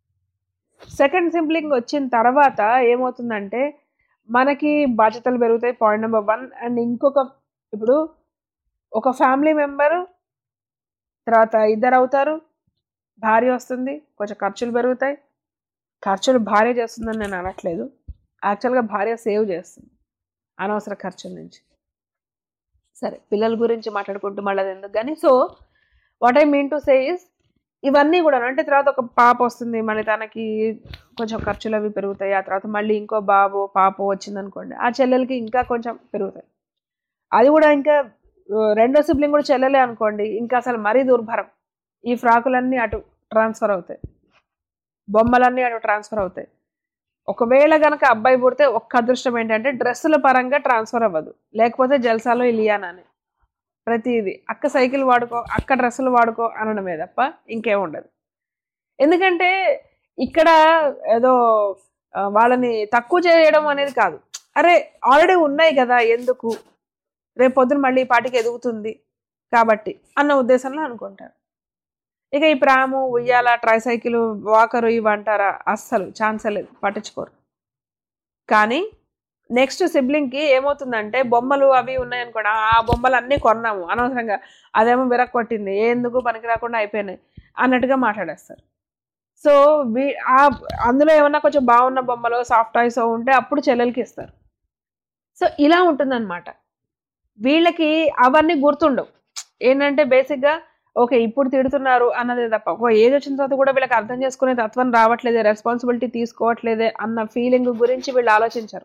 సెకండ్ సింప్లింగ్ వచ్చిన తర్వాత ఏమవుతుందంటే మనకి బాధ్యతలు పెరుగుతాయి పాయింట్ నెంబర్ వన్ అండ్ ఇంకొక ఇప్పుడు ఒక ఫ్యామిలీ మెంబరు తర్వాత ఇద్దరు అవుతారు భార్య వస్తుంది కొంచెం ఖర్చులు పెరుగుతాయి ఖర్చులు భార్య చేస్తుందని నేను అనట్లేదు యాక్చువల్గా భార్య సేవ్ చేస్తుంది అనవసర ఖర్చుల నుంచి సరే పిల్లల గురించి మాట్లాడుకుంటూ మళ్ళీ అది ఎందుకు కానీ so what I mean to say is ఇవన్నీ కూడా అంటే తర్వాత ఒక పాప వస్తుంది మళ్ళీ తనకి కొంచెం ఖర్చులు అవి పెరుగుతాయి ఆ తర్వాత మళ్ళీ ఇంకో బాబు పాప వచ్చింది అనుకోండి ఆ చెల్లెలకి ఇంకా కొంచెం పెరుగుతాయి అది కూడా ఇంకా ఆ, రెండో సిబ్లింగ్ కూడా చెల్లెలే అనుకోండి ఇంకా అసలు మరీ దుర్భరం ఈ ఫ్రాకులన్నీ అటు ట్రాన్స్ఫర్ అవుతాయి బొమ్మలన్నీ అటు ట్రాన్స్ఫర్ అవుతాయి ఒకవేళ గనక అబ్బాయి పుడితే ఒక్క అదృష్టం ఏంటంటే డ్రెస్సుల పరంగా ట్రాన్స్ఫర్ అవ్వదు లేకపోతే జల్సాలో ఇలియానా అని ప్రతిదీ అక్క సైకిల్ వాడుకో అక్క డ్రెస్సులు వాడుకో అనడమే తప్ప ఇంకేం ఉండదు ఎందుకంటే ఇక్కడ ఏదో ఆ, వాళ్ళని తక్కువ చేయడం అనేది కాదు అరే ఆల్రెడీ ఉన్నాయి కదా ఎందుకు రేపు పొద్దున మళ్ళీ ఈ పాటికి ఎదుగుతుంది కాబట్టి అన్న ఉద్దేశంలో అనుకుంటారు ఇక ఈ ప్రాము ఉయ్యాల ట్రైసైకిల్ వాకరు ఇవి అంటారా అస్సలు ఛాన్సే లేదు పట్టించుకోరు కానీ నెక్స్ట్ సిబ్లింగ్కి ఏమవుతుందంటే బొమ్మలు అవి ఉన్నాయనుకోండి ఆ బొమ్మలు అన్నీ కొన్నాము అనవసరంగా అదేమో విరక్కొట్టింది ఎందుకు పనికి రాకుండా అయిపోయినాయి అన్నట్టుగా మాట్లాడేస్తారు సో వీ ఆ అందులో ఏమన్నా కొంచెం బాగున్న బొమ్మలు సాఫ్ట్ టాయ్స్ ఉంటే అప్పుడు చెల్లెలకి ఇస్తారు సో ఇలా ఉంటుందన్నమాట వీళ్ళకి అవన్నీ గుర్తుండవు ఏంటంటే బేసిక్గా ఓకే ఇప్పుడు తిడుతున్నారు అన్నదే తప్ప ఒక ఏజ్ వచ్చిన తర్వాత కూడా వీళ్ళకి అర్థం చేసుకునే తత్వం రావట్లేదే రెస్పాన్సిబిలిటీ తీసుకోవట్లేదే అన్న ఫీలింగ్ గురించి వీళ్ళు ఆలోచించరు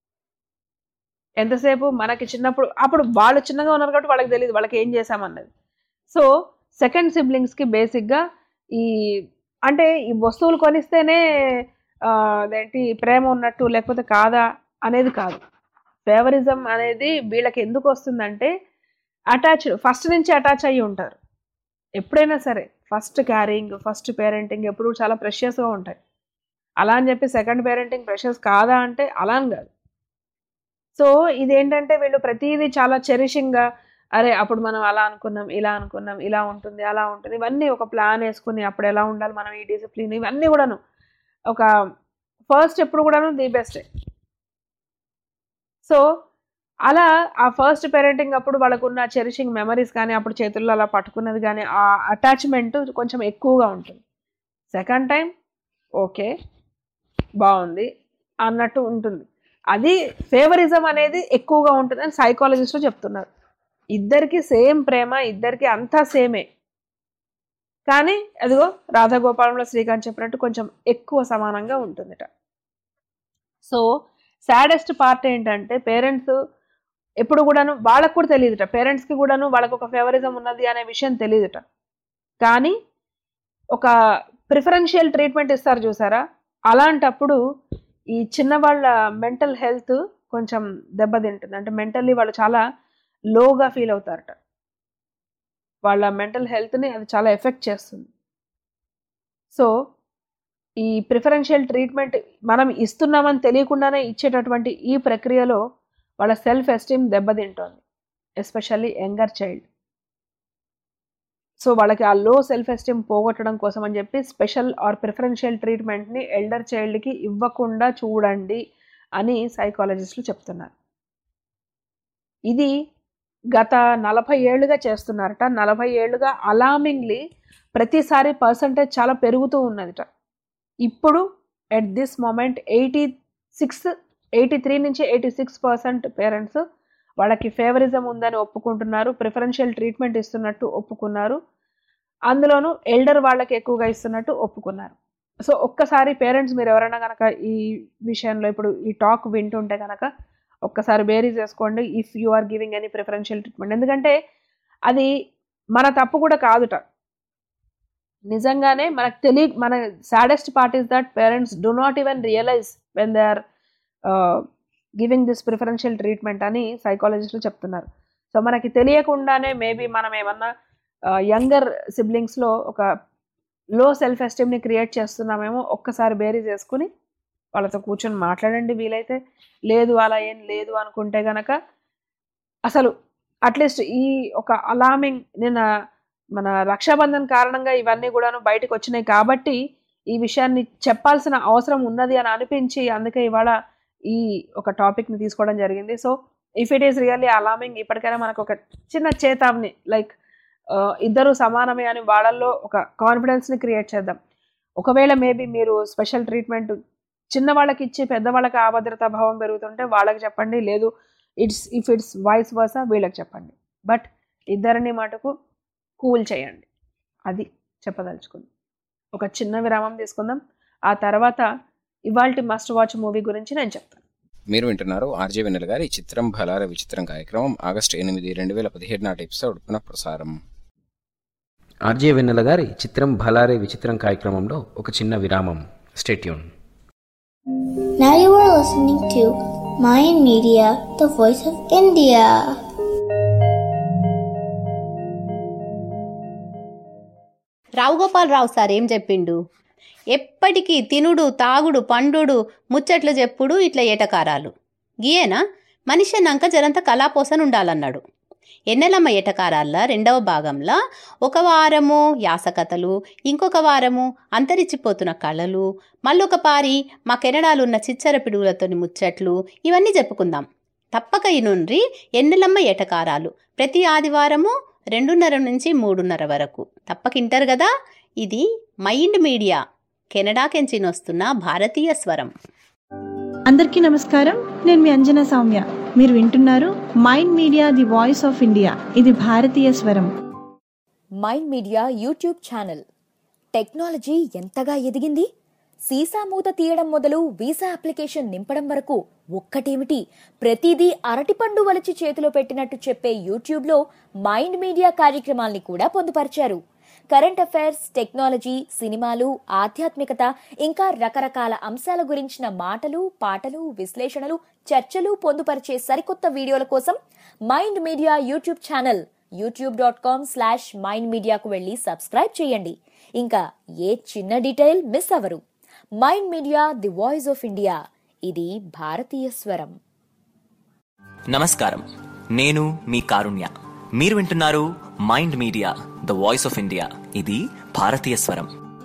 ఎంతసేపు మనకి చిన్నప్పుడు అప్పుడు వాళ్ళు చిన్నగా ఉన్నారు కాబట్టి వాళ్ళకి తెలియదు వాళ్ళకి ఏం చేశామన్నది సో సెకండ్ సిబ్లింగ్స్కి బేసిక్గా ఈ అంటే ఈ వస్తువులు కొనిస్తేనే ఆ, అదేంటి ప్రేమ ఉన్నట్టు లేకపోతే కాదా అనేది కాదు ఫేవరిజం అనేది వీళ్ళకి ఎందుకు వస్తుందంటే అటాచ్ ఫస్ట్ నుంచి అటాచ్ అయ్యి ఉంటారు ఎప్పుడైనా సరే ఫస్ట్ క్యారింగ్ ఫస్ట్ పేరెంటింగ్ ఎప్పుడు చాలా ప్రెషియస్గా ఉంటాయి అలా అని చెప్పి సెకండ్ పేరెంటింగ్ ప్రెషియస్ కాదా అంటే అలా అని కాదు సో ఇదేంటంటే వీళ్ళు ప్రతిదీ చాలా చెరిషింగ్గా అరే అప్పుడు మనం అలా అనుకున్నాం ఇలా అనుకున్నాం ఇలా ఉంటుంది అలా ఉంటుంది ఇవన్నీ ఒక ప్లాన్ వేసుకుని అప్పుడు ఎలా ఉండాలి మనం ఈ డిసిప్లిన్ ఇవన్నీ కూడాను ఒక ఫస్ట్ ఎప్పుడు కూడాను ది బెస్ట్ సో అలా ఆ ఫస్ట్ పేరెంటింగ్ అప్పుడు వాళ్ళకున్న చెరిషింగ్ మెమరీస్ కానీ అప్పుడు చేతుల్లో అలా పట్టుకున్నది కానీ ఆ అటాచ్మెంట్ కొంచెం ఎక్కువగా ఉంటుంది సెకండ్ టైం ఓకే బాగుంది అన్నట్టు ఉంటుంది అది ఫేవరిజం అనేది ఎక్కువగా ఉంటుంది అని సైకాలజిస్టులు చెప్తున్నారు ఇద్దరికి సేమ్ ప్రేమ ఇద్దరికి అంతా సేమే కానీ అదిగో రాధాగోపాలంలో శ్రీకాంత్ చెప్పినట్టు కొంచెం ఎక్కువ సమానంగా ఉంటుందిట సో సాడెస్ట్ పార్ట్ ఏంటంటే పేరెంట్స్ ఎప్పుడు కూడాను వాళ్ళకు కూడా తెలియదుట పేరెంట్స్కి కూడాను వాళ్ళకు ఒక ఫేవరిజం ఉన్నది అనే విషయం తెలియదుట కానీ ఒక ప్రిఫరెన్షియల్ ట్రీట్మెంట్ ఇస్తారు చూసారా అలాంటప్పుడు ఈ చిన్నవాళ్ళ మెంటల్ హెల్త్ కొంచెం దెబ్బతింటుంది అంటే మెంటల్లీ వాళ్ళు చాలా లోగా ఫీల్ అవుతారట వాళ్ళ మెంటల్ హెల్త్ని అది చాలా ఎఫెక్ట్ చేస్తుంది సో ఈ ప్రిఫరెన్షియల్ ట్రీట్మెంట్ మనం ఇస్తున్నామని తెలియకుండానే ఇచ్చేటటువంటి ఈ ప్రక్రియలో వాళ్ళ సెల్ఫ్ ఎస్టీమ్ దెబ్బతింటోంది ఎస్పెషల్లీ యంగర్ చైల్డ్ సో వాళ్ళకి ఆ లో సెల్ఫ్ ఎస్టీమ్ పోగొట్టడం కోసం అని చెప్పి స్పెషల్ ఆర్ ప్రిఫరెన్షియల్ ట్రీట్మెంట్ని ఎల్డర్ చైల్డ్కి ఇవ్వకుండా చూడండి అని సైకాలజిస్టులు చెప్తున్నారు ఇది గత నలభై ఏళ్ళుగా చేస్తున్నారట నలభై ఏళ్ళుగా అలామింగ్లీ ప్రతిసారి పర్సంటేజ్ చాలా పెరుగుతూ ఉన్నదిట ఇప్పుడు at this moment eighty six eighty three నుంచి ఎయిటీ సిక్స్ పర్సెంట్ పేరెంట్స్ వాళ్ళకి ఫేవరిజం ఉందని ఒప్పుకుంటున్నారు ప్రిఫరెన్షియల్ ట్రీట్మెంట్ ఇస్తున్నట్టు ఒప్పుకున్నారు అందులోనూ ఎల్డర్ వాళ్ళకి ఎక్కువగా ఇస్తున్నట్టు ఒప్పుకున్నారు సో ఒక్కసారి పేరెంట్స్ మీరు ఎవరైనా కనుక ఈ విషయంలో ఇప్పుడు ఈ టాక్ వింటుంటే కనుక ఒక్కసారి బేరీ చేసుకోండి if you are giving any preferential treatment ఎందుకంటే అది మన తప్పు కూడా కాదుట నిజంగానే మనకు తెలియ మన saddest part is that parents do not even realise when they are giving this preferential treatment అని సైకాలజిస్టులు చెప్తున్నారు సో మనకి తెలియకుండానే మేబీ మనం ఏమన్నా యంగర్ సిబ్లింగ్స్లో ఒక లో సెల్ఫ్ ఎస్టీమ్ని క్రియేట్ చేస్తున్నామేమో ఒక్కసారి బేరీ చేసుకుని వాళ్ళతో కూర్చొని మాట్లాడండి వీలైతే లేదు అలా ఏం లేదు అనుకుంటే గనక అసలు అట్లీస్ట్ ఈ ఒక అలామింగ్ నిన్న మన రక్షాబంధన్ కారణంగా ఇవన్నీ కూడాను బయటకు వచ్చినాయి కాబట్టి ఈ విషయాన్ని చెప్పాల్సిన అవసరం ఉన్నది అని అనిపించి అందుకే ఇవాళ ఈ ఒక టాపిక్ని తీసుకోవడం జరిగింది so if it is really alarming ఇప్పటికైనా మనకు ఒక చిన్న చేతాన్ని లైక్ ఇద్దరు సమానమే అని వాళ్ళల్లో ఒక కాన్ఫిడెన్స్ని క్రియేట్ చేద్దాం ఒకవేళ మేబీ మీరు స్పెషల్ ట్రీట్మెంట్ చిన్న వాళ్ళకి ఇచ్చి పెద్దవాళ్ళకి అభద్రతా భావం పెరుగుతుంటే వాళ్ళకి చెప్పండి లేదు it's if it's vice versa వీళ్ళకి చెప్పండి బట్ ఇద్దరిని మటుకు కూల్ చేయండి అది చెప్పదలుచుకుంది ఒక చిన్న విరామం తీసుకుందాం ఆ తర్వాత ఇవాల్టి మస్ట్ వాచ్ మూవీ గురించి నేను చెప్తాను మీరు వింటున్నారు ఆర్జే వెన్నెల గారి చిత్రం బలార విచిత్రం కార్యక్రమం ఆగస్టు ఎనిమిది రెండు వేల పదిహేడు నాటి ఎపిసోడ్ పునః ప్రసారం ఆర్జే వెన్నెల గారి చిత్రం భలారే విచిత్రం కార్యక్రమంలో ఒక చిన్న విరామం stay tuned Now you are listening to Mayan Media, the voice of India. Rao Gopalarao sir ఏం చెప్పిండు ఎప్పటికీ తినుడు తాగుడు పండుడు ముచ్చట్లు చెప్పుడు ఇట్లా ఏటకారాలు గీయేనా మనిషి అన్నాక జరంత కళాపోసన ఉండాలన్నాడు ఎన్నెలమ్మ ఏటకారాల్లో రెండవ భాగంలో ఒక వారము యాసకథలు ఇంకొక వారము అంతరించిపోతున్న కళలు మళ్ళొక పారి మా కెనడాలు ఉన్న చిచ్చర పిడుగులతోని ముచ్చట్లు ఇవన్నీ చెప్పుకుందాం తప్పక ఇనుండ్రి ఎన్నెలమ్మ ఏటకారాలు ప్రతి ఆదివారము రెండున్నర నుంచి మూడున్నర వరకు తప్పకింటారు కదా ఇది మైండ్ మీడియా కెనడాకెంచిన వస్తున్న భారతీయ స్వరం అందరికీ నమస్కారం నేను మీ అంజనా సౌమ్య మీరు వింటున్నారు mind media the voice of India ఇది భారతీయ స్వరం mind media YouTube channel technology ఎంతగా ఎదిగింది సీసా మూత తీయడం మొదలు వీసా అప్లికేషన్ నింపడం వరకు ఒక్కటేమిటి ప్రతిదీ అరటిపండు వలిచి చేతిలో పెట్టినట్టు చెప్పే యూట్యూబ్లో మైండ్ మీడియా కార్యక్రమాల్ని కూడా పొందుపరిచారు కరెంట్ అఫైర్స్ టెక్నాలజీ సినిమాలు ఆధ్యాత్మికత ఇంకా రకరకాల అంశాల గురించిన మాటలు పాటలు విశ్లేషణలు చర్చలు పొందుపరిచే సరికొత్త వీడియోల కోసం mind media YouTube channel YouTube dot com slash mind మీడియాకు వెళ్ళి సబ్స్క్రైబ్ చేయండి ఇంకా ఏ చిన్న డీటెయిల్ మిస్ అవరు mind media the voice of India ఇది భారతీయ స్వరం నమస్కారం నేను మీ కారుణ్య మీరు వింటున్నారు mind media the voice of India ఇది భారతీయ స్వరం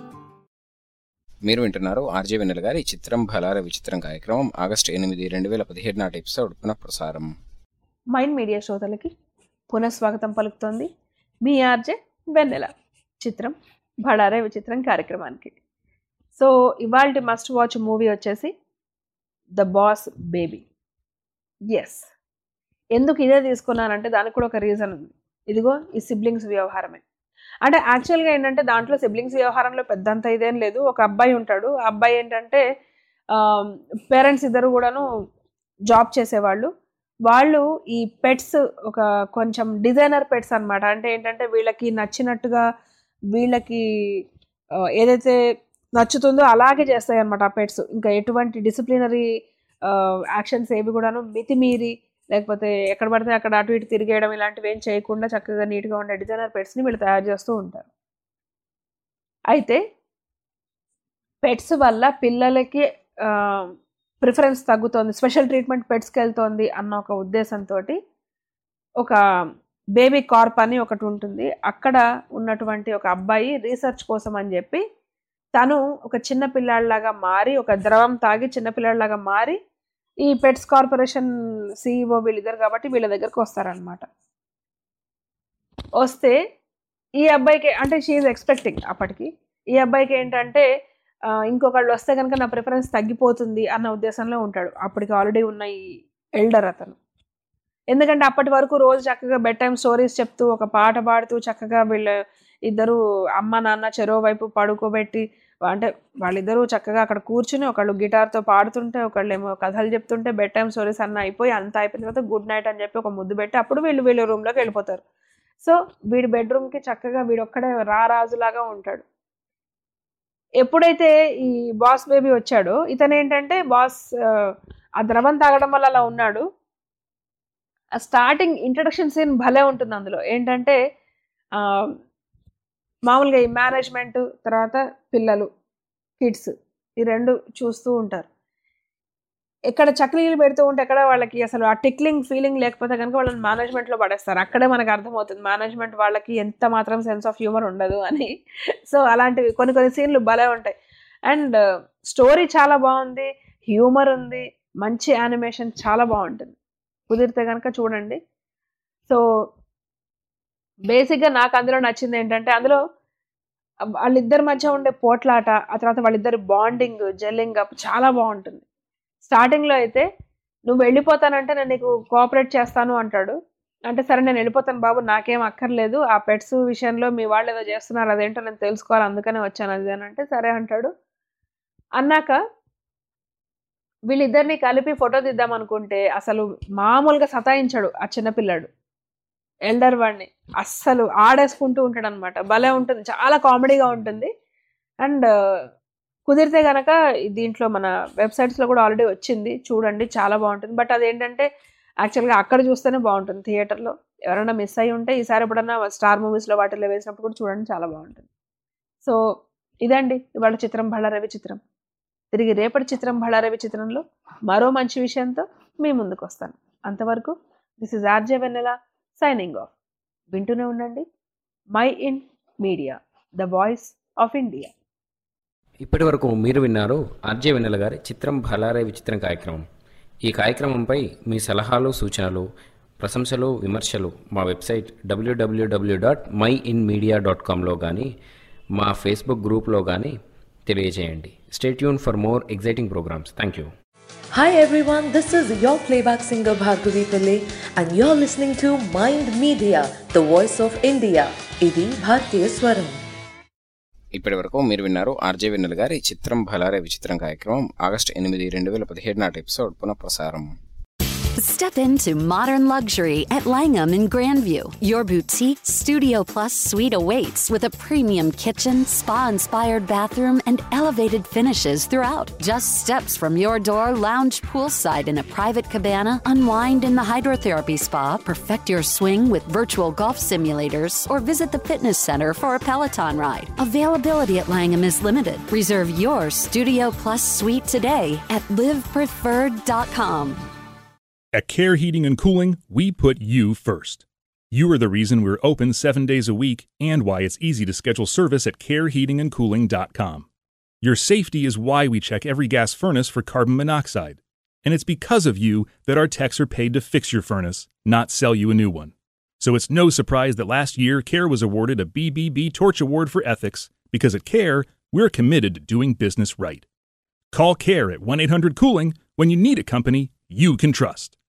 మీరు వింటున్నారు ఆర్జే వెన్నెల గారి చిత్రం బలార విచిత్రం కార్యక్రమం ఆగస్టు ఎనిమిది రెండు వేల పదిహేడు నాటి ఎపిసోడ్ పునః ప్రసారం మైండ్ మీడియా శ్రోతలకి పునఃస్వాగతం పలుకుతోంది మీ ఆర్జే వెన్నెల చిత్రం బడారే విచిత్రం కార్యక్రమానికి సో ఇవాళ మస్ట్ వాచ్ మూవీ వచ్చేసి ద బాస్ బేబీ ఎస్ ఎందుకు ఇదే తీసుకున్నానంటే దానికి కూడా ఒక రీజన్ ఉంది ఇదిగో ఈ సిబ్లింగ్స్ వ్యవహారమే అంటే యాక్చువల్గా ఏంటంటే దాంట్లో సిబ్లింగ్స్ వ్యవహారంలో పెద్దంత ఇదేం లేదు ఒక అబ్బాయి ఉంటాడు ఆ అబ్బాయి ఏంటంటే పేరెంట్స్ ఇద్దరు కూడాను జాబ్ చేసేవాళ్ళు వాళ్ళు ఈ పెట్స్ ఒక కొంచెం డిజైనర్ పెట్స్ అన్నమాట అంటే ఏంటంటే వీళ్ళకి నచ్చినట్టుగా వీళ్ళకి ఆ, ఏదైతే నచ్చుతుందో అలాగే చేస్తాయి అనమాట ఆ పెట్స్ ఇంకా ఎటువంటి డిసిప్లినరీ యాక్షన్స్ ఏవి కూడాను మితిమీరి లేకపోతే ఎక్కడ పడితే అక్కడ అటు ఇటు తిరిగేయడం ఇలాంటివి ఏం చేయకుండా చక్కగా నీట్గా ఉండే డిజైనర్ పెట్స్ని వీళ్ళు తయారు చేస్తూ ఉంటారు అయితే పెట్స్ వల్ల పిల్లలకి ప్రిఫరెన్స్ తగ్గుతోంది స్పెషల్ ట్రీట్మెంట్ పెట్స్కి వెళ్తోంది అన్న ఒక ఉద్దేశంతో ఒక బేబీ కార్ప్ అని ఒకటి ఉంటుంది అక్కడ ఉన్నటువంటి ఒక అబ్బాయి రీసెర్చ్ కోసం అని చెప్పి తను ఒక చిన్న పిల్లాడిలాగా మారి ఒక ద్రవం తాగి చిన్న పిల్లాడిలాగా మారి ఈ పెట్స్ కార్పొరేషన్ సిఇఓ వీళ్ళిద్దరు కాబట్టి వీళ్ళ దగ్గరకు వస్తారనమాట వస్తే ఈ అబ్బాయికి అంటే షీఈ్ ఎక్స్పెక్టింగ్ అప్పటికి ఈ అబ్బాయికి ఏంటంటే ఆ, ఇంకొకళ్ళు వస్తే కనుక నా ప్రిఫరెన్స్ తగ్గిపోతుంది అన్న ఉద్దేశంలో ఉంటాడు అప్పటికి ఆల్రెడీ ఉన్న ఈ ఎల్డర్ అతను ఎందుకంటే అప్పటి వరకు రోజు చక్కగా బెడ్ టైం స్టోరీస్ చెప్తూ ఒక పాట పాడుతూ చక్కగా వీళ్ళ ఇద్దరు అమ్మ నాన్న చెరో వైపు పడుకోబెట్టి అంటే వాళ్ళిద్దరూ చక్కగా అక్కడ కూర్చుని ఒకళ్ళు గిటార్తో పాడుతుంటే ఒకళ్ళు ఏమో కథలు చెప్తుంటే బెడ్ టైం స్టోరీస్ అన్న అయిపోయి అంత అయిపోయిన తర్వాత గుడ్ నైట్ అని చెప్పి ఒక ముద్దు పెట్టి అప్పుడు వీళ్ళు వీళ్ళ రూమ్లోకి వెళ్ళిపోతారు సో వీడి బెడ్రూమ్కి చక్కగా వీడొక్కడే రారాజులాగా ఉంటాడు ఎప్పుడైతే ఈ బాస్ బేబీ వచ్చాడో ఇతను ఏంటంటే బాస్ ఆ, ఆ ద్రవం తాగడం వల్ల అలా ఉన్నాడు ఆ స్టార్టింగ్ ఇంట్రడక్షన్ సీన్ భలే ఉంటుంది అందులో ఏంటంటే ఆ, మామూలుగా ఈ మేనేజ్మెంట్ తర్వాత పిల్లలు కిడ్స్ ఈ రెండు చూస్తూ ఉంటారు ఎక్కడ చక్లీలు పెడుతూ ఉంటే ఎక్కడ వాళ్ళకి అసలు ఆ టిక్లింగ్ ఫీలింగ్ లేకపోతే కనుక వాళ్ళని మేనేజ్మెంట్లో పడేస్తారు అక్కడే మనకు అర్థమవుతుంది మేనేజ్మెంట్ వాళ్ళకి ఎంత మాత్రం సెన్స్ ఆఫ్ హ్యూమర్ ఉండదు అని సో అలాంటివి కొన్ని కొన్ని సీన్లు భలే ఉంటాయి అండ్ స్టోరీ చాలా బాగుంది హ్యూమర్ ఉంది మంచి యానిమేషన్ చాలా బాగుంటుంది కుదిరితే కనుక చూడండి సో బేసిక్గా నాకు అందులో నచ్చింది ఏంటంటే అందులో వాళ్ళిద్దరి మధ్య ఉండే పోట్లాట ఆ తర్వాత వాళ్ళిద్దరి బాండింగ్ జెల్లింగ్ అప్ చాలా బాగుంటుంది స్టార్టింగ్లో అయితే నువ్వు వెళ్ళిపోతానంటే నేను నీకు కోఆపరేట్ చేస్తాను అంటాడు అంటే సరే నేను వెళ్ళిపోతాను బాబు నాకేం అక్కర్లేదు ఆ పెట్స్ విషయంలో మీ వాళ్ళు ఏదో చేస్తున్నారు అదేంటో నేను తెలుసుకోవాలి అందుకనే వచ్చాను అది అని అంటే సరే అంటాడు అన్నాక వీళ్ళిద్దరిని కలిపి ఫోటో తీద్దాం అనుకుంటే అసలు మామూలుగా సతాయించాడు ఆ చిన్నపిల్లాడు ఎల్డర్ వాడిని అస్సలు ఆడేసుకుంటూ ఉంటాడు అనమాట భలే ఉంటుంది చాలా కామెడీగా ఉంటుంది అండ్ కుదిరితే కనుక దీంట్లో మన వెబ్సైట్స్లో కూడా ఆల్రెడీ వచ్చింది చూడండి చాలా బాగుంటుంది బట్ అదేంటంటే యాక్చువల్గా అక్కడ చూస్తేనే బాగుంటుంది థియేటర్లో ఎవరైనా మిస్ అయ్యి ఉంటే ఈసారి ఎప్పుడన్నా స్టార్ మూవీస్లో వాటిల్లో వేసినప్పుడు కూడా చూడండి చాలా బాగుంటుంది సో ఇదండి ఇవాళ చిత్రం బళ్ళారవి చిత్రం తిరిగి రేపటి చిత్రం బళ్ళారవి చిత్రంలో మరో మంచి విషయంతో మీ ముందుకు వస్తాను అంతవరకు this is RJ Vennela signing off వింటూనే ఉండండి my in media the voice of India ఇప్పటి వరకు మీరు విన్నారు ఆర్జే వెన్నెల గారి చిత్రం భలారే విచిత్రం కార్యక్రమం ఈ కార్యక్రమంపై మీ సలహాలు సూచనలు ప్రశంసలు విమర్శలు మా website W W W dot my in media dot కామ్లో కానీ మా ఫేస్బుక్ గ్రూప్లో కానీ తెలియజేయండి stay tuned for more exciting programmes thank you Hi everyone, this is your playback singer Bhargavi Pillai and you're listening to Mind Media, the voice of India. ఇది భారతీయ స్వరం ఇప్పటి వరకు మీరు విన్నారు ఆర్జే వెన్నెల గారి చిత్రం భలారే విచిత్రం కార్యక్రమం ఆగస్టు ఎనిమిది రెండు వేల పదిహేడు నాటి ఎపిసోడ్ పునఃప్రసారం Step into modern luxury at Langham in Grandview. Your boutique Studio Plus suite awaits with a premium kitchen, spa inspired bathroom, and elevated finishes throughout. Just steps from your door, lounge poolside in a private cabana, unwind in the hydrotherapy spa, perfect your swing with virtual golf simulators, or visit the fitness center for a Peloton ride. Availability at Langham is limited. Reserve your Studio Plus suite today at livepreferred.com. At Care Heating and Cooling, we put you first. You are the reason we're open seven days a week and why it's easy to schedule service at careheatingandcooling.com. Your safety is why we check every gas furnace for carbon monoxide. And it's because of you that our techs are paid to fix your furnace, not sell you a new one. So it's no surprise that last year CARE was awarded a BBB Torch Award for Ethics because at CARE, we're committed to doing business right. Call CARE at 1 800 Cooling when you need a company you can trust.